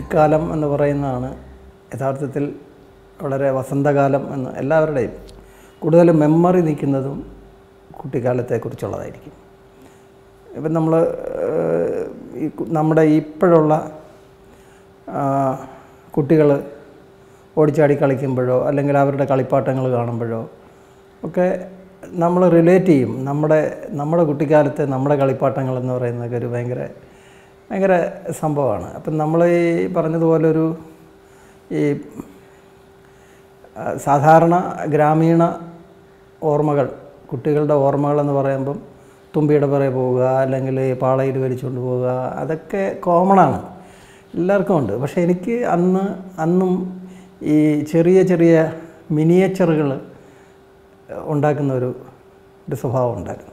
കുട്ടിക്കാലം എന്ന് പറയുന്നതാണ് യഥാർത്ഥത്തിൽ വളരെ വസന്തകാലം എന്ന് എല്ലാവരുടെയും കൂടുതൽ മെമ്മറി നിൽക്കുന്നതും കുട്ടിക്കാലത്തെക്കുറിച്ചുള്ളതായിരിക്കും ഇപ്പം നമ്മൾ ഈ കു- നമ്മുടെ ഇപ്പോഴുള്ള കുട്ടികൾ ഓടിച്ചാടി കളിക്കുമ്പോഴോ അല്ലെങ്കിൽ അവരുടെ കളിപ്പാട്ടങ്ങൾ കാണുമ്പോഴോ ഒക്കെ നമ്മൾ റിലേറ്റ് ചെയ്യും നമ്മുടെ നമ്മുടെ കുട്ടിക്കാലത്തെ നമ്മുടെ കളിപ്പാട്ടങ്ങൾ എന്ന് പറയുന്നതൊക്കെ ഒരു ഭയങ്കര ഭയങ്കര സംഭവമാണ് അപ്പം നമ്മൾ ഈ പറഞ്ഞതുപോലെ ഒരു ഈ ആ, സാധാരണ ഗ്രാമീണ ഓർമ്മകൾ കുട്ടികളുടെ ഓർമ്മകൾ എന്ന് പറയുമ്പം തുമ്പിയുടെ പുറകെ പോവുക അല്ലെങ്കിൽ പാളയിൽ വലിച്ചുകൊണ്ട് പോവുക അതൊക്കെ കോമണാണ് എല്ലാവർക്കും ഉണ്ട് പക്ഷേ എനിക്ക് അന്ന് അന്നും ഈ ചെറിയ ചെറിയ മിനിയേച്ചറുകൾ ഉണ്ടാക്കുന്ന ഒരു ഒരു സ്വഭാവം ഉണ്ടായിരുന്നു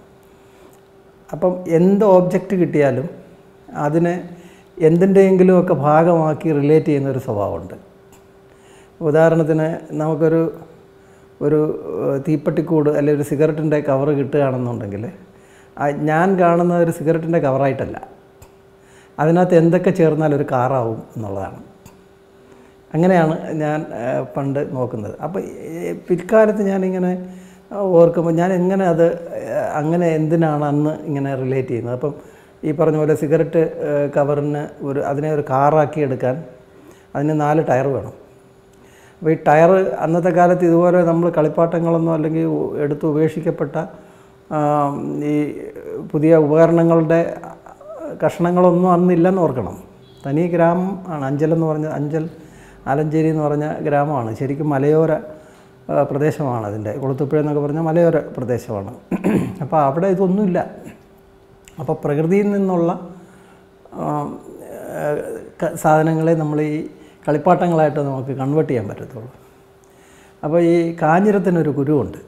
അപ്പം എന്ത് ഓബ്ജക്റ്റ് കിട്ടിയാലും അതിനെ എന്തിൻ്റെയെങ്കിലുമൊക്കെ ഭാഗമാക്കി റിലേറ്റ് ചെയ്യുന്ന ഒരു സ്വഭാവമുണ്ട് ഉദാഹരണത്തിന് നമുക്കൊരു ഒരു ഏഹ്, തീപ്പെട്ടിക്കൂട് അല്ലെങ്കിൽ ഒരു സിഗരറ്റിൻ്റെ കവറ് കിട്ടുകയാണെന്നുണ്ടെങ്കിൽ ആ ഞാൻ കാണുന്ന ഒരു സിഗരറ്റിൻ്റെ കവറായിട്ടല്ല അതിനകത്ത് എന്തൊക്കെ ചേർന്നാൽ ഒരു കാറാവും എന്നുള്ളതാണ് അങ്ങനെയാണ് ഞാൻ ഏഹ്, പണ്ട് നോക്കുന്നത് അപ്പോൾ ഈ പിൽക്കാലത്ത് ഞാനിങ്ങനെ ഓർക്കുമ്പോൾ ഞാൻ എങ്ങനെ അത് ഏഹ്, അങ്ങനെ എന്തിനാണ് അന്ന് ഇങ്ങനെ റിലേറ്റ് ചെയ്യുന്നത് അപ്പം ഈ പറഞ്ഞ പോലെ സിഗരറ്റ് ഏഹ്, കവറിന് ഒരു അതിനെ ഒരു കാറാക്കി എടുക്കാൻ അതിന് നാല് ടയർ വേണം അപ്പോൾ ഈ ടയർ അന്നത്തെ കാലത്ത് ഇതുപോലെ നമ്മൾ കളിപ്പാട്ടങ്ങളൊന്നും അല്ലെങ്കിൽ ഉ- എടുത്ത് ഉപേക്ഷിക്കപ്പെട്ട ആ, ഈ പുതിയ ഉപകരണങ്ങളുടെ കഷ്ണങ്ങളൊന്നും അന്നില്ലെന്ന് ഓർക്കണം തനി ഗ്രാമം ആണ് അഞ്ചൽ എന്ന് പറഞ്ഞ അഞ്ചൽ ആലഞ്ചേരി എന്ന് പറഞ്ഞ ഗ്രാമമാണ് ശരിക്കും മലയോര ആ, പ്രദേശമാണ് അതിൻ്റെ കൊളുത്തുപ്പുഴ എന്നൊക്കെ പറഞ്ഞാൽ മലയോര പ്രദേശമാണ് അപ്പോൾ അവിടെ ഇതൊന്നുമില്ല അപ്പോൾ പ്രകൃതിയിൽ നിന്നുള്ള ആ, ഏഹ്, ക- സാധനങ്ങളെ നമ്മൾ ഈ കളിപ്പാട്ടങ്ങളായിട്ട് നമുക്ക് കൺവേർട്ട് ചെയ്യാൻ പറ്റത്തുള്ളൂ അപ്പോൾ ഈ കാഞ്ഞിരത്തിനൊരു കുരുവുണ്ട്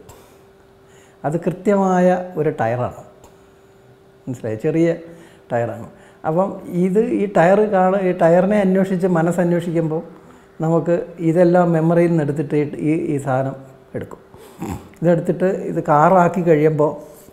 അത് കൃത്യമായ ഒരു ടയറാണ് മനസ്സിലായി ചെറിയ ടയറാണ് അപ്പം ഇത് ഈ ടയർ കാണ ഈ ടയറിനെ അന്വേഷിച്ച് മനസ്സന്വേഷിക്കുമ്പോൾ നമുക്ക് ഇതെല്ലാം മെമ്മറിയിൽ നിന്ന് എടുത്തിട്ട് ഈ- ഈ ഈ സാധനം എടുക്കും ഇതെടുത്തിട്ട് ഇത് കാറാക്കി കഴിയുമ്പോൾ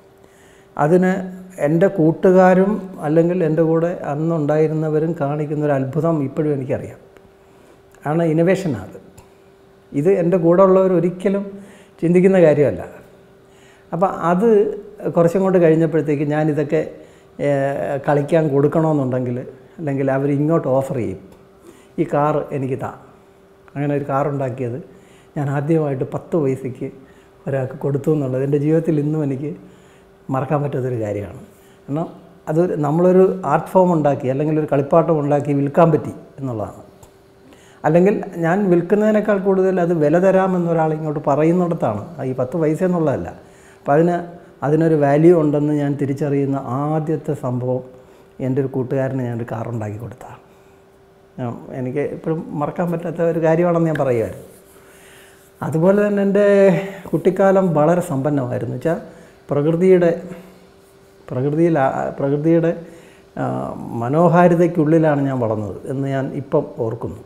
അതിന് എൻ്റെ കൂട്ടുകാരും അല്ലെങ്കിൽ എൻ്റെ കൂടെ അന്നുണ്ടായിരുന്നവരും കാണിക്കുന്ന ഒരു അത്ഭുതം ഇപ്പോഴും എനിക്കറിയാം ആണ് ഇന്നോവേഷനാണ് ഇത് എൻ്റെ കൂടെ ഉള്ളവർ ഒരിക്കലും ചിന്തിക്കുന്ന കാര്യമല്ല അപ്പം അത് കുറച്ചും കൊണ്ട് കഴിഞ്ഞപ്പോഴത്തേക്ക് ഞാനിതൊക്കെ ഏഹ്, കളിക്കാൻ കൊടുക്കണമെന്നുണ്ടെങ്കിൽ അല്ലെങ്കിൽ അവർ ഇങ്ങോട്ട് ഓഫർ ചെയ്യും ഈ കാറ് എനിക്ക് താ അങ്ങനെ ഒരു കാറുണ്ടാക്കിയത് ഞാൻ ആദ്യമായിട്ട് പത്ത് പൈസയ്ക്ക് ഒരാൾക്ക് കൊടുത്തു എന്നുള്ളത് എൻ്റെ ജീവിതത്തിൽ ഇന്നും എനിക്ക് മറക്കാൻ പറ്റാത്തൊരു കാര്യമാണ് കാരണം അത് നമ്മളൊരു ആർട്ട് ഫോം ഉണ്ടാക്കി അല്ലെങ്കിൽ ഒരു കളിപ്പാട്ടം ഉണ്ടാക്കി വിൽക്കാൻ പറ്റി എന്നുള്ളതാണ് അല്ലെങ്കിൽ ഞാൻ വിൽക്കുന്നതിനേക്കാൾ കൂടുതൽ അത് വില തരാമെന്നൊരാൾ ഇങ്ങോട്ട് പറയുന്നിടത്താണ് ഈ പത്ത് പൈസ എന്നുള്ളതല്ല അപ്പം അതിന് അതിനൊരു വാല്യൂ ഉണ്ടെന്ന് ഞാൻ തിരിച്ചറിയുന്ന ആദ്യത്തെ സംഭവം എൻ്റെ ഒരു കൂട്ടുകാരന് ഞാനൊരു കാറുണ്ടാക്കി കൊടുത്താണ് ഞാൻ എനിക്ക് ഇപ്പോഴും മറക്കാൻ പറ്റാത്ത ഒരു കാര്യമാണെന്ന് ഞാൻ പറയുമായിരുന്നു അതുപോലെ തന്നെ എൻ്റെ കുട്ടിക്കാലം വളരെ സമ്പന്നമായിരുന്നു വെച്ചാൽ പ്രകൃതിയുടെ പ്രകൃതിയിൽ ആ- പ്രകൃതിയുടെ ആ, മനോഹാരിതയ്ക്കുള്ളിലാണ് ഞാൻ വളർന്നത് എന്ന് ഞാൻ ഇപ്പം ഓർക്കുന്നു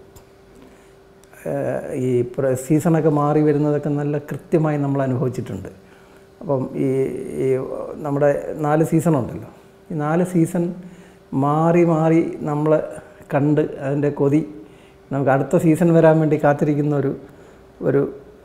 ഏഹ് ഈ പ്ര- സീസണൊക്കെ മാറി വരുന്നതൊക്കെ നല്ല കൃത്യമായി നമ്മൾ അനുഭവിച്ചിട്ടുണ്ട് അപ്പം ഈ ഈ നമ്മുടെ നാല് സീസണുണ്ടല്ലോ ഈ നാല് സീസൺ മാറി മാറി നമ്മൾ കണ്ട് അതിൻ്റെ കൊതി നമുക്ക് അടുത്ത സീസൺ വരാൻ വേണ്ടി കാത്തിരിക്കുന്ന ഒരു ഒരു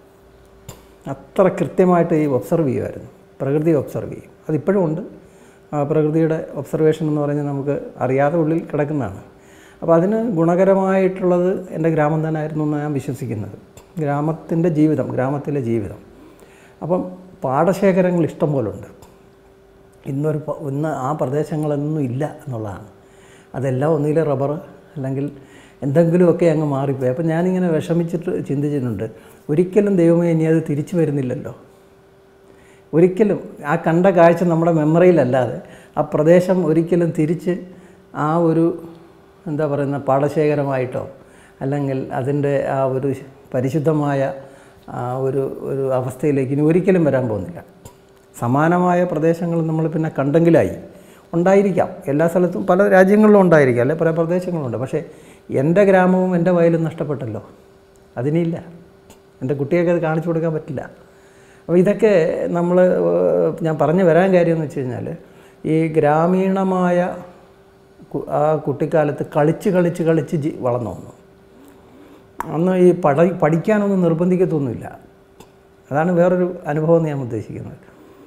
അത്ര കൃത്യമായിട്ട് ഈ ഒബ്സർവ് ചെയ്യുമായിരുന്നു പ്രകൃതി ഒബ്സർവ് ചെയ്യും അതിപ്പോഴും ഉണ്ട് ആ പ്രകൃതിയുടെ ഒബ്സർവേഷൻ എന്ന് പറഞ്ഞാൽ നമുക്ക് അറിയാതെ ഉള്ളിൽ കിടക്കുന്നതാണ് അപ്പോൾ അതിന് ഗുണകരമായിട്ടുള്ളത് എൻ്റെ ഗ്രാമം തന്നെ ആയിരുന്നു എന്ന് ഞാൻ വിശ്വസിക്കുന്നത് ഗ്രാമത്തിൻ്റെ ജീവിതം ഗ്രാമത്തിലെ ജീവിതം അപ്പം പാടശേഖരങ്ങൾ ഇഷ്ടം പോലെ ഉണ്ട് ഇന്നൊരു പ- ഇന്ന് ആ പ്രദേശങ്ങളൊന്നും ഇല്ല എന്നുള്ളതാണ് അതെല്ലാം ഒന്നുകിൽ റബ്ബർ അല്ലെങ്കിൽ എന്തെങ്കിലുമൊക്കെ അങ്ങ് മാറിപ്പോയി അപ്പം ഞാനിങ്ങനെ വിഷമിച്ചിട്ട് ചിന്തിച്ചിട്ടുണ്ട് ഒരിക്കലും ദൈവമേ ഇനി അത് തിരിച്ചു വരുന്നില്ലല്ലോ ഒരിക്കലും ആ കണ്ട കാഴ്ച നമ്മുടെ മെമ്മറിയിലല്ലാതെ ആ പ്രദേശം ഒരിക്കലും തിരിച്ച് ആ ഒരു എന്താ പറയുന്ന പാടശേഖരമായിട്ടോ അല്ലെങ്കിൽ അതിൻ്റെ ആ ഒരു പരിശുദ്ധമായ ആ ഒരു ഒരു അവസ്ഥയിലേക്ക് ഇനി ഒരിക്കലും വരാൻ പോകുന്നില്ല സമാനമായ പ്രദേശങ്ങൾ നമ്മൾ പിന്നെ കണ്ടെങ്കിലായി ഉണ്ടായിരിക്കാം എല്ലാ സ്ഥലത്തും പല രാജ്യങ്ങളിലും ഉണ്ടായിരിക്കാം അല്ലെ പല പ്രദേശങ്ങളുണ്ട് പക്ഷേ എൻ്റെ ഗ്രാമവും എൻ്റെ വയലും നഷ്ടപ്പെട്ടല്ലോ അതിനില്ല എൻ്റെ കുട്ടിയൊക്കെ അത് കാണിച്ചു കൊടുക്കാൻ പറ്റില്ല അപ്പോൾ ഇതൊക്കെ നമ്മൾ ഞാൻ പറഞ്ഞു വരാൻ കാര്യം എന്ന് വെച്ച് കഴിഞ്ഞാൽ ഈ ഗ്രാമീണമായ കു- ആ കുട്ടിക്കാലത്ത് കളിച്ച് കളിച്ച് കളിച്ച് ജി വളർന്നു വന്നു അന്ന് ഈ പഠ പഠിക്കാനൊന്നും നിർബന്ധിക്കത്തൊന്നുമില്ല അതാണ് വേറൊരു അനുഭവം എന്ന് ഞാൻ ഉദ്ദേശിക്കുന്നത്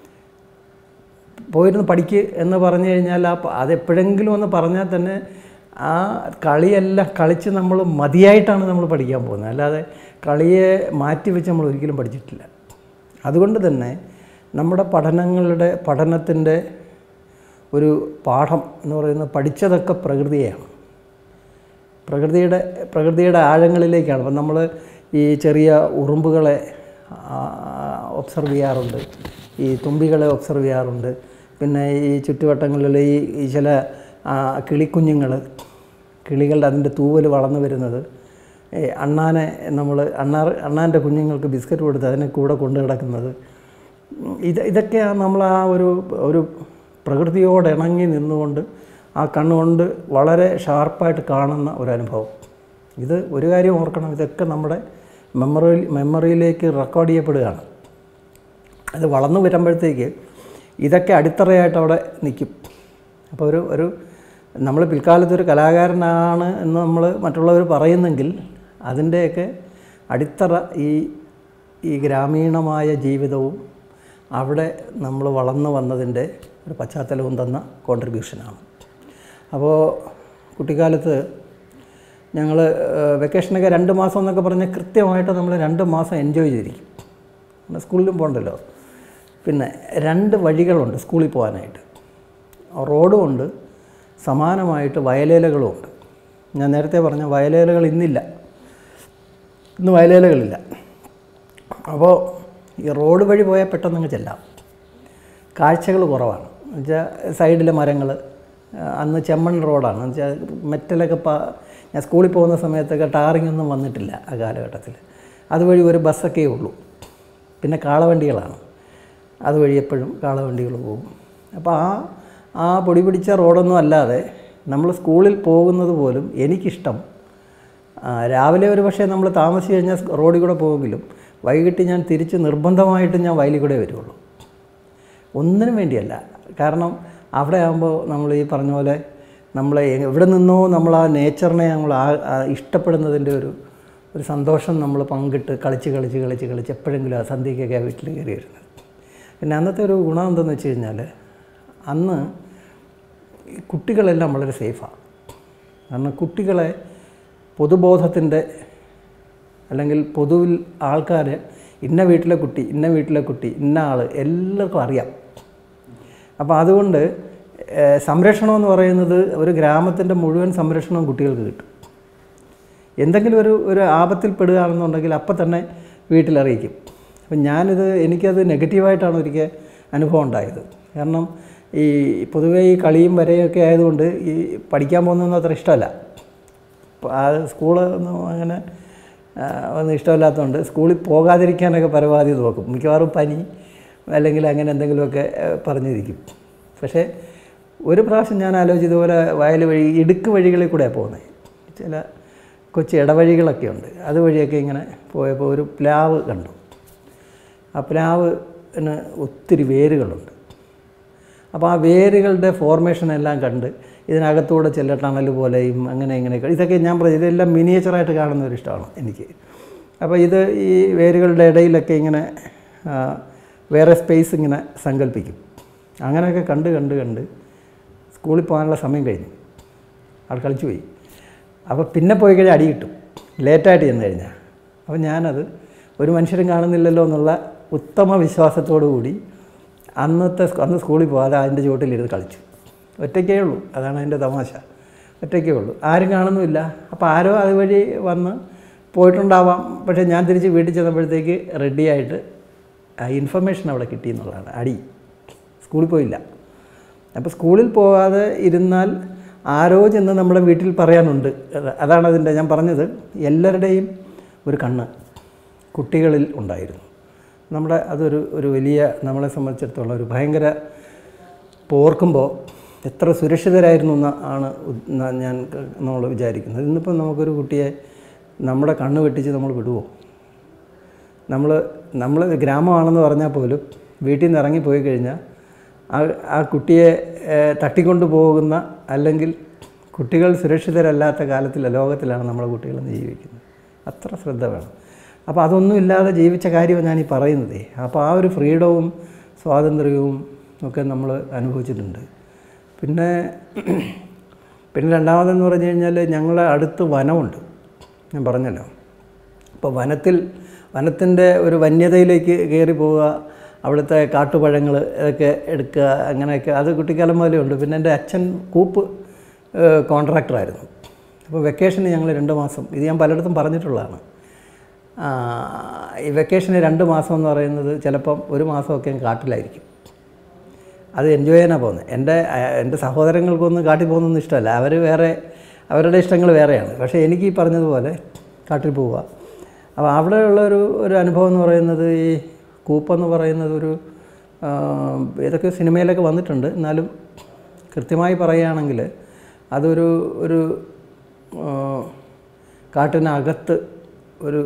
പോയിരുന്ന് പഠിക്ക് എന്ന് പറഞ്ഞു കഴിഞ്ഞാൽ ആ പ- അതെപ്പോഴെങ്കിലും ഒന്ന് പറഞ്ഞാൽ തന്നെ ആ കളിയെല്ലാം കളിച്ച് നമ്മൾ മതിയായിട്ടാണ് നമ്മൾ പഠിക്കാൻ പോകുന്നത് അല്ലാതെ കളിയെ മാറ്റി വെച്ച് നമ്മൾ ഒരിക്കലും പഠിച്ചിട്ടില്ല അതുകൊണ്ട് തന്നെ നമ്മുടെ പഠനങ്ങളുടെ പഠനത്തിൻ്റെ ഒരു പാഠം എന്ന് പറയുന്നത് പഠിച്ചതൊക്കെ പ്രകൃതിയെയാണ് പ്രകൃതിയുടെ പ്രകൃതിയുടെ ആഴങ്ങളിലേക്കാണ് അപ്പം നമ്മൾ ഈ ചെറിയ ഉറുമ്പുകളെ ഒബ്സർവ് ചെയ്യാറുണ്ട് ഈ തുമ്പികളെ ഒബ്സർവ് ചെയ്യാറുണ്ട് പിന്നെ ഈ ചുറ്റുവട്ടങ്ങളിൽ ഈ ഈ ചില ആ, കിളിക്കുഞ്ഞുങ്ങൾ കിളികളുടെ അതിൻ്റെ തൂവൽ വളർന്നു വരുന്നത് ഈ അണ്ണാനെ നമ്മൾ അണ്ണാ അണ്ണാൻ്റെ കുഞ്ഞുങ്ങൾക്ക് ബിസ്ക്കറ്റ് കൊടുത്ത് അതിനെ കൂടെ കൊണ്ടു കിടക്കുന്നത് ഉം, ഇത് ഇതൊക്കെയാണ് നമ്മൾ ആ ഒരു ഒരു പ്രകൃതിയോട് ഇണങ്ങി നിന്നുകൊണ്ട് ആ കണ്ണുകൊണ്ട് വളരെ ഷാർപ്പായിട്ട് കാണുന്ന ഒരു അനുഭവം ഇത് ഒരു കാര്യം ഓർക്കണം ഇതൊക്കെ നമ്മുടെ മെമ്മറി മെമ്മറിയിലേക്ക് റെക്കോർഡ് ചെയ്യപ്പെടുകയാണ് അത് വളർന്നു വരുമ്പോഴത്തേക്ക് ഇതൊക്കെ അടിത്തറയായിട്ട് അവിടെ നിൽക്കും അപ്പോൾ ഒരു ഒരു നമ്മൾ പിൽക്കാലത്ത് ഒരു കലാകാരനാണ് എന്ന് നമ്മൾ മറ്റുള്ളവർ പറയുന്നെങ്കിൽ അതിൻ്റെയൊക്കെ അടിത്തറ ഈ ഈ ഗ്രാമീണമായ ജീവിതവും അവിടെ നമ്മൾ വളർന്നു വന്നതിൻ്റെ ഒരു പശ്ചാത്തലവും തന്ന കോൺട്രിബ്യൂഷനാണ് അപ്പോൾ കുട്ടിക്കാലത്ത് ഞങ്ങൾ വെക്കേഷനൊക്കെ രണ്ട് മാസം എന്നൊക്കെ പറഞ്ഞാൽ കൃത്യമായിട്ട് നമ്മൾ രണ്ട് മാസം എൻജോയ് ചെയ്തിരിക്കും പിന്നെ സ്കൂളിലും പോകണ്ടല്ലോ പിന്നെ രണ്ട് വഴികളുണ്ട് സ്കൂളിൽ പോകാനായിട്ട് റോഡും ഉണ്ട് സമാനമായിട്ട് വയലേലകളും ഉണ്ട് ഞാൻ നേരത്തെ പറഞ്ഞ വയലേലകൾ ഇന്നില്ല ഇന്ന് വയലേലകളില്ല അപ്പോൾ ഈ റോഡ് വഴി പോയാൽ പെട്ടെന്ന് അങ്ങ് ചെല്ലാം കാഴ്ചകൾ കുറവാണ് എന്നുവെച്ചാൽ സൈഡിലെ മരങ്ങൾ അന്ന് ചെമ്മൺ റോഡാണ് എന്നുവെച്ചാൽ മെറ്റലൊക്കെ പ ഞാൻ സ്കൂളിൽ പോകുന്ന സമയത്തൊക്കെ ടാറിംഗ് ഒന്നും വന്നിട്ടില്ല ആ കാലഘട്ടത്തിൽ അതുവഴി ഒരു ബസ്സൊക്കെ ഉള്ളൂ പിന്നെ കാളവണ്ടികളാണ് അതുവഴി എപ്പോഴും കാളവണ്ടികൾ പോകും അപ്പോൾ ആ ആ പൊടി പിടിച്ച റോഡൊന്നും അല്ലാതെ നമ്മൾ സ്കൂളിൽ പോകുന്നത് പോലും എനിക്കിഷ്ടം ആ, രാവിലെ ഒരു പക്ഷേ നമ്മൾ താമസിച്ച് കഴിഞ്ഞാൽ റോഡിൽ കൂടെ പോകെങ്കിലും വൈകിട്ട് ഞാൻ തിരിച്ച് നിർബന്ധമായിട്ടും ഞാൻ വയലിൽ കൂടെ വരുള്ളൂ ഒന്നിനും വേണ്ടിയല്ല കാരണം അവിടെ ആകുമ്പോൾ നമ്മൾ ഈ പറഞ്ഞ പോലെ നമ്മളെ എവിടെ നിന്നോ നമ്മൾ ആ നേച്ചറിനെ നമ്മൾ ആ ആ ഇഷ്ടപ്പെടുന്നതിൻ്റെ ഒരു ഒരു സന്തോഷം നമ്മൾ പങ്കിട്ട് കളിച്ച് കളിച്ച് കളിച്ച് കളിച്ച് എപ്പോഴെങ്കിലും ആ സന്ധ്യയ്ക്കൊക്കെ ആ വീട്ടിൽ കയറി വരുന്നത് പിന്നെ അന്നത്തെ ഒരു ഗുണം എന്തെന്ന് വെച്ച് കഴിഞ്ഞാൽ അന്ന് ഈ കുട്ടികളെല്ലാം വളരെ സേഫാണ് കാരണം കുട്ടികളെ പൊതുബോധത്തിൻ്റെ അല്ലെങ്കിൽ പൊതുവിൽ ആൾക്കാർ ഇന്ന വീട്ടിലെ കുട്ടി ഇന്ന വീട്ടിലെ കുട്ടി ഇന്ന ആൾ എല്ലാവർക്കും അറിയാം അപ്പോൾ അതുകൊണ്ട് ഏഹ്, സംരക്ഷണം എന്ന് പറയുന്നത് ഒരു ഗ്രാമത്തിൻ്റെ മുഴുവൻ സംരക്ഷണവും കുട്ടികൾക്ക് കിട്ടും എന്തെങ്കിലും ഒരു ഒരു ആപത്തിൽ പെടുകയാണെന്നുണ്ടെങ്കിൽ അപ്പം തന്നെ വീട്ടിലറിയിക്കും അപ്പം ഞാനിത് എനിക്കത് നെഗറ്റീവായിട്ടാണ് ഒരിക്കൽ അനുഭവം ഉണ്ടായത് കാരണം ഈ പൊതുവേ ഈ കളിയും വരയൊക്കെ ആയതുകൊണ്ട് ഈ പഠിക്കാൻ പോകുന്നതൊന്നും അത്ര ഇഷ്ടമല്ല അപ്പോൾ ആ സ്കൂള് ഒന്നും അങ്ങനെ ആ, ഒന്നും ഇഷ്ടമില്ലാത്തതുകൊണ്ട് സ്കൂളിൽ പോകാതിരിക്കാനൊക്കെ പരമാവധി നോക്കും മിക്കവാറും പനി അല്ലെങ്കിൽ അങ്ങനെ എന്തെങ്കിലുമൊക്കെ ആ, പറഞ്ഞിരിക്കും പക്ഷേ ഒരു പ്രാവശ്യം ഞാൻ ആലോചിച്ച് ഇതുപോലെ വയൽ വഴി ഇടുക്ക് വഴികളിൽ കൂടെയാണ് പോകുന്നത് ചില കൊച്ചു ഇടവഴികളൊക്കെ ഉണ്ട് അതുവഴിയൊക്കെ ഇങ്ങനെ പോയപ്പോൾ ഒരു പ്ലാവ് കണ്ടു ആ പ്ലാവിന് ഒത്തിരി വേരുകളുണ്ട് അപ്പോൾ ആ വേരുകളുടെ ഫോർമേഷൻ എല്ലാം കണ്ട് ഇതിനകത്തൂടെ ചില ടണൽ പോലെയും അങ്ങനെ ഇങ്ങനെയൊക്കെ ഇതൊക്കെ ഞാൻ പറഞ്ഞു ഇതെല്ലാം മിനിയേച്ചറായിട്ട് കാണുന്ന ഒരു ഇഷ്ടമാണ് എനിക്ക് അപ്പോൾ ഇത് ഈ വേരുകളുടെ ഇടയിലൊക്കെ ഇങ്ങനെ ആ, വേറെ സ്പേസ് ഇങ്ങനെ സങ്കല്പിക്കും അങ്ങനെയൊക്കെ കണ്ട് കണ്ട് കണ്ട് സ്കൂളിൽ പോകാനുള്ള സമയം കഴിഞ്ഞു ആൾ കളിച്ചു പോയി അപ്പോൾ പിന്നെ പോയി കഴിഞ്ഞാൽ അടി കിട്ടും ലേറ്റായിട്ട് ചെന്ന് കഴിഞ്ഞാൽ അപ്പോൾ ഞാനത് ഒരു മനുഷ്യരും കാണുന്നില്ലല്ലോ എന്നുള്ള ഉത്തമ വിശ്വാസത്തോടു കൂടി അന്നത്തെ സ്കൂ- അന്ന് സ്കൂളിൽ പോകാതെ അതിൻ്റെ ചുവട്ടിലിരുന്ന് കളിച്ചു ഒറ്റയ്ക്കേ ഉള്ളൂ അതാണ് അതിൻ്റെ തമാശ ഒറ്റയ്ക്കേ ഉള്ളൂ ആരും കാണുന്നുമില്ല അപ്പോൾ ആരോ അതുവഴി വന്ന് പോയിട്ടുണ്ടാവാം പക്ഷേ ഞാൻ തിരിച്ച് വീട്ടിൽ ചെന്നപ്പോഴത്തേക്ക് റെഡിയായിട്ട് ആ ഇൻഫർമേഷൻ അവിടെ കിട്ടി എന്നുള്ളതാണ് അടി സ്കൂളിൽ പോയില്ല അപ്പോൾ സ്കൂളിൽ പോകാതെ ഇരുന്നാൽ ആരോ ചെന്ന് നമ്മുടെ വീട്ടിൽ പറയാനുണ്ട് അത് അതാണ് അതിൻ്റെ ഞാൻ പറഞ്ഞത് എല്ലാവരുടെയും ഒരു കണ്ണ് കുട്ടികളിൽ ഉണ്ടായിരുന്നു നമ്മുടെ അതൊരു ഒരു വലിയ നമ്മളെ സംബന്ധിച്ചിടത്തോളം ഒരു ഭയങ്കര ഇപ്പോൾ ഓർക്കുമ്പോൾ എത്ര സുരക്ഷിതരായിരുന്നു എന്ന് ആണ് ഉ- ന- ഞാൻ നമ്മൾ വിചാരിക്കുന്നത് ഇന്നിപ്പോൾ നമുക്കൊരു കുട്ടിയെ നമ്മുടെ കണ്ണ് വെട്ടിച്ച് നമ്മൾ വിടുവോ നമ്മൾ നമ്മൾ ഗ്രാമമാണെന്ന് പറഞ്ഞാൽ പോലും വീട്ടിൽ നിന്ന് ഇറങ്ങി പോയി കഴിഞ്ഞാൽ ആ ആ കുട്ടിയെ ഏഹ്, തട്ടിക്കൊണ്ട് പോകുന്ന അല്ലെങ്കിൽ കുട്ടികൾ സുരക്ഷിതരല്ലാത്ത കാലത്തിലെ ലോകത്തിലാണ് നമ്മുടെ കുട്ടികൾ ഇന്ന് ജീവിക്കുന്നത് അത്ര ശ്രദ്ധ വേണം അപ്പോൾ അതൊന്നും ഇല്ലാതെ ജീവിച്ച കാര്യമാണ് ഞാൻ ഈ പറയുന്നതേ അപ്പോൾ ആ ഒരു ഫ്രീഡവും സ്വാതന്ത്ര്യവും ഒക്കെ നമ്മൾ അനുഭവിച്ചിട്ടുണ്ട് പിന്നെ പിന്നെ രണ്ടാമതെന്ന് പറഞ്ഞു കഴിഞ്ഞാൽ ഞങ്ങളെ അടുത്ത് വനമുണ്ട് ഞാൻ പറഞ്ഞല്ലോ അപ്പോൾ വനത്തിൽ വനത്തിൻ്റെ ഒരു വന്യതയിലേക്ക് കയറി പോവുക അവിടുത്തെ കാട്ടുപഴങ്ങൾ ഇതൊക്കെ എടുക്കുക അങ്ങനെയൊക്കെ അത് കുട്ടിക്കാലം മുതലേ ഉണ്ട് പിന്നെ എൻ്റെ അച്ഛൻ കൂപ്പ് ഏഹ്, കോൺട്രാക്ടറായിരുന്നു അപ്പോൾ വെക്കേഷന് ഞങ്ങൾ രണ്ട് മാസം ഇത് ഞാൻ പലയിടത്തും പറഞ്ഞിട്ടുള്ളതാണ് ആ, ഈ വെക്കേഷന് രണ്ട് മാസം എന്ന് പറയുന്നത് ചിലപ്പം ഒരു മാസമൊക്കെ ഞാൻ കാട്ടിലായിരിക്കും അത് എൻജോയ് ചെയ്യാനാണ് പോകുന്നത് എൻ്റെ അഹ് എൻ്റെ സഹോദരങ്ങൾക്കൊന്നും കാട്ടിൽ പോകുന്നൊന്നും ഇഷ്ടമല്ല അവർ വേറെ അവരുടെ ഇഷ്ടങ്ങൾ വേറെയാണ് പക്ഷേ എനിക്ക് ഈ പറഞ്ഞതുപോലെ കാട്ടിൽ പോവുക അപ്പോൾ അവിടെയുള്ള ഒരു ഒരു അനുഭവം എന്ന് പറയുന്നത് ഈ കൂപ്പെന്ന് പറയുന്നത് ഒരു ആ, ഇതൊക്കെ സിനിമയിലൊക്കെ വന്നിട്ടുണ്ട് എന്നാലും കൃത്യമായി പറയുകയാണെങ്കിൽ അതൊരു ഒരു ആ, കാട്ടിനകത്ത് ഒരു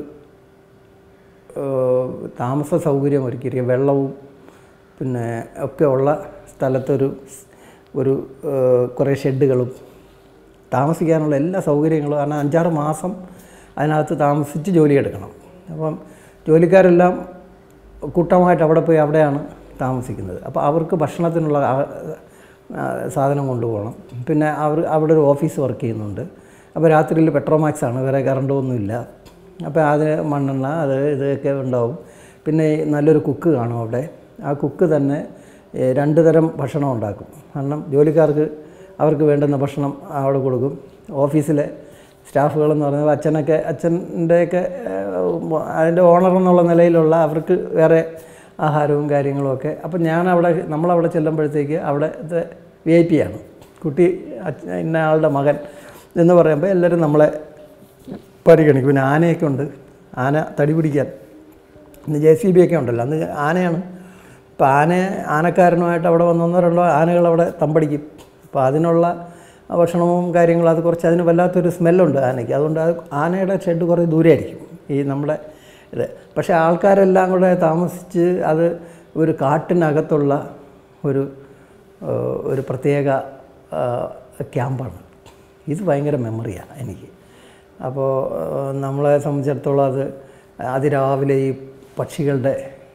ഏഹ് താമസ സൗകര്യം ഒരുക്കിയിരിക്കുക വെള്ളവും പിന്നെ ഒക്കെ ഉള്ള സ്ഥലത്തൊരു സ്- ഒരു ഏഹ് കുറേ ഷെഡുകളും താമസിക്കാനുള്ള എല്ലാ സൗകര്യങ്ങളും കാരണം അഞ്ചാറ് മാസം അതിനകത്ത് താമസിച്ച് ജോലിയെടുക്കണം അപ്പം ജോലിക്കാരെല്ലാം കൂട്ടമായിട്ട് അവിടെ പോയി അവിടെയാണ് താമസിക്കുന്നത് അപ്പോൾ അവർക്ക് ഭക്ഷണത്തിനുള്ള ആ- ആ, സാധനം കൊണ്ടുപോകണം പിന്നെ അവർ അവിടെ ഒരു ഓഫീസ് വർക്ക് ചെയ്യുന്നുണ്ട് അപ്പോൾ രാത്രിയിൽ പെട്രോമാക്സ് ആണ് വേറെ കറണ്ടൊന്നുമില്ല അപ്പോൾ അതിന് മണ്ണെണ്ണ അത് ഇതൊക്കെ ഉണ്ടാവും പിന്നെ ഈ നല്ലൊരു കുക്ക് കാണും അവിടെ ആ കുക്ക് തന്നെ ഏ, രണ്ട് തരം ഭക്ഷണം ഉണ്ടാക്കും കാരണം ജോലിക്കാർക്ക് അവർക്ക് വേണ്ടുന്ന ഭക്ഷണം അവിടെ കൊടുക്കും ഓഫീസിലെ സ്റ്റാഫുകളെന്ന് പറയുന്നത് അച്ഛനൊക്കെ അച്ഛൻ്റെയൊക്കെ അതിൻ്റെ ഓണർ എന്നുള്ള നിലയിലുള്ള അവർക്ക് വേറെ ആഹാരവും കാര്യങ്ങളും ഒക്കെ അപ്പം ഞാൻ അവിടെ നമ്മളവിടെ ചെല്ലുമ്പോഴത്തേക്ക് അവിടുത്തെ വി ഐ പി ആണ് കുട്ടി അച്ഛ ഇന്ന ആളുടെ മകൻ എന്ന് പറയുമ്പോൾ എല്ലാവരും നമ്മളെ പരിഗണിക്കും പിന്നെ ആനയൊക്കെ ഉണ്ട് ആന തടി പിടിക്കാൻ ഇന്ന് ജെ സി ബി ഒക്കെ ഉണ്ടല്ലോ അന്ന് ആനയാണ് അപ്പോൾ ആന ആനക്കാരനുമായിട്ട് അവിടെ വന്നൊന്നോ രണ്ടോ ആനകൾ അവിടെ തമ്പടിക്കും അപ്പോൾ അതിനുള്ള ഭക്ഷണവും കാര്യങ്ങളും അത് കുറച്ച് അതിന് വല്ലാത്തൊരു സ്മെല്ലുണ്ട് ആനയ്ക്ക് അതുകൊണ്ട് അത് ആനയുടെ ഷെഡ് കുറേ ദൂരെയായിരിക്കും ഈ നമ്മുടെ ഇത് പക്ഷേ ആൾക്കാരെല്ലാം കൂടെ താമസിച്ച് അത് ഒരു കാട്ടിനകത്തുള്ള ഒരു ഏഹ്, ഒരു പ്രത്യേക ഏഹ്, ക്യാമ്പാണ് ഇത് ഭയങ്കര മെമ്മറിയാണ് എനിക്ക് അപ്പോൾ ഏഹ്, നമ്മളെ സംബന്ധിച്ചിടത്തോളം അത് അതിരാവിലെ ഈ പക്ഷികളുടെ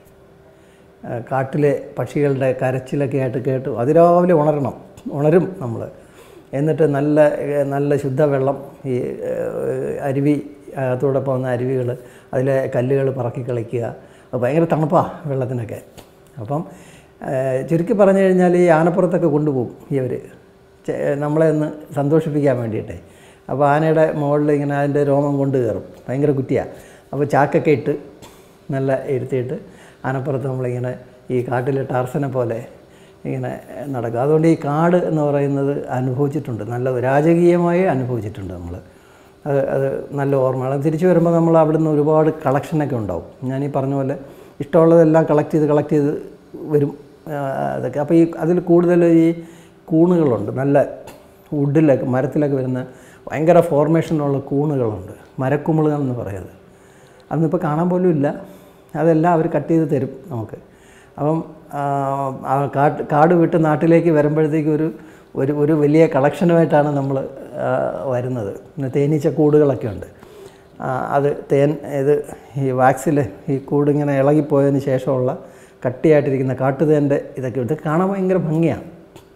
ഏഹ്, കാട്ടിലെ പക്ഷികളുടെ കരച്ചിലൊക്കെ ആയിട്ട് കേട്ടു അതിരാവിലെ ഉണരണം ഉണരും നമ്മൾ എന്നിട്ട് നല്ല ഏഹ്, നല്ല ശുദ്ധവെള്ളം ഈ ഏഹ്, അരുവി അകത്തൂടെ പോകുന്ന അരുവികൾ അതിലെ കല്ലുകൾ പറക്കി കളിക്കുക അത് ഭയങ്കര തണുപ്പാണ് വെള്ളത്തിനൊക്കെ അപ്പം ഏഹ്, ചുരുക്കി പറഞ്ഞു കഴിഞ്ഞാൽ ഈ ആനപ്പുറത്തൊക്കെ കൊണ്ടുപോകും ഇവർ നമ്മളെ ഒന്ന് സന്തോഷിപ്പിക്കാൻ വേണ്ടിയിട്ടേ അപ്പോൾ ആനയുടെ മുകളിൽ ഇങ്ങനെ അതിൻ്റെ രോമം കൊണ്ട് കയറും ഭയങ്കര കുറ്റിയാണ് അപ്പോൾ ചാക്കൊക്കെ ഇട്ട് നല്ല ഇരുത്തിയിട്ട് ആനപ്പുറത്ത് നമ്മളിങ്ങനെ ഈ കാട്ടിലെ ടാർസനെ പോലെ ഇങ്ങനെ നടക്കും അതുകൊണ്ട് ഈ കാട് എന്ന് പറയുന്നത് അനുഭവിച്ചിട്ടുണ്ട് നല്ല രാജകീയമായി അനുഭവിച്ചിട്ടുണ്ട് നമ്മൾ അത് അത് നല്ല ഓർമ്മയാണ് തിരിച്ചു വരുമ്പോൾ നമ്മൾ അവിടുന്ന് ഒരുപാട് കളക്ഷനൊക്കെ ഉണ്ടാവും ഞാൻ ഈ പറഞ്ഞ പോലെ ഇഷ്ടമുള്ളതെല്ലാം കളക്ട് ചെയ്ത് കളക്ട് ചെയ്ത് വരും ആ, അതൊക്കെ അപ്പോൾ ഈ അതിൽ കൂടുതൽ ഈ കൂണുകളുണ്ട് നല്ല വുഡിലൊക്കെ മരത്തിലൊക്കെ വരുന്ന ഭയങ്കര ഫോർമേഷനുള്ള കൂണുകളുണ്ട് മരക്കുമിളുകൾ എന്ന് പറയുന്നത് അന്നിപ്പോൾ കാണാൻ പോലും ഇല്ല അതെല്ലാം അവർ കട്ട് ചെയ്ത് തരും നമുക്ക് അപ്പം ആ, ആ കാട്ട് കാട് വിട്ട് നാട്ടിലേക്ക് വരുമ്പോഴത്തേക്ക് ഒരു ഒരു ഒരു വലിയ കളക്ഷനുമായിട്ടാണ് നമ്മൾ വരുന്നത് പിന്നെ തേനീച്ച കൂടുകളൊക്കെ ഉണ്ട് ആ, അത് തേൻ ഇത് ഈ വാക്സിൽ ഈ കൂടിങ്ങനെ ഇളകിപ്പോയതിന് ശേഷമുള്ള കട്ടിയായിട്ടിരിക്കുന്ന കാട്ടുതേൻ്റെ ഇതൊക്കെ ഇത് കാണാൻ ഭയങ്കര ഭംഗിയാണ്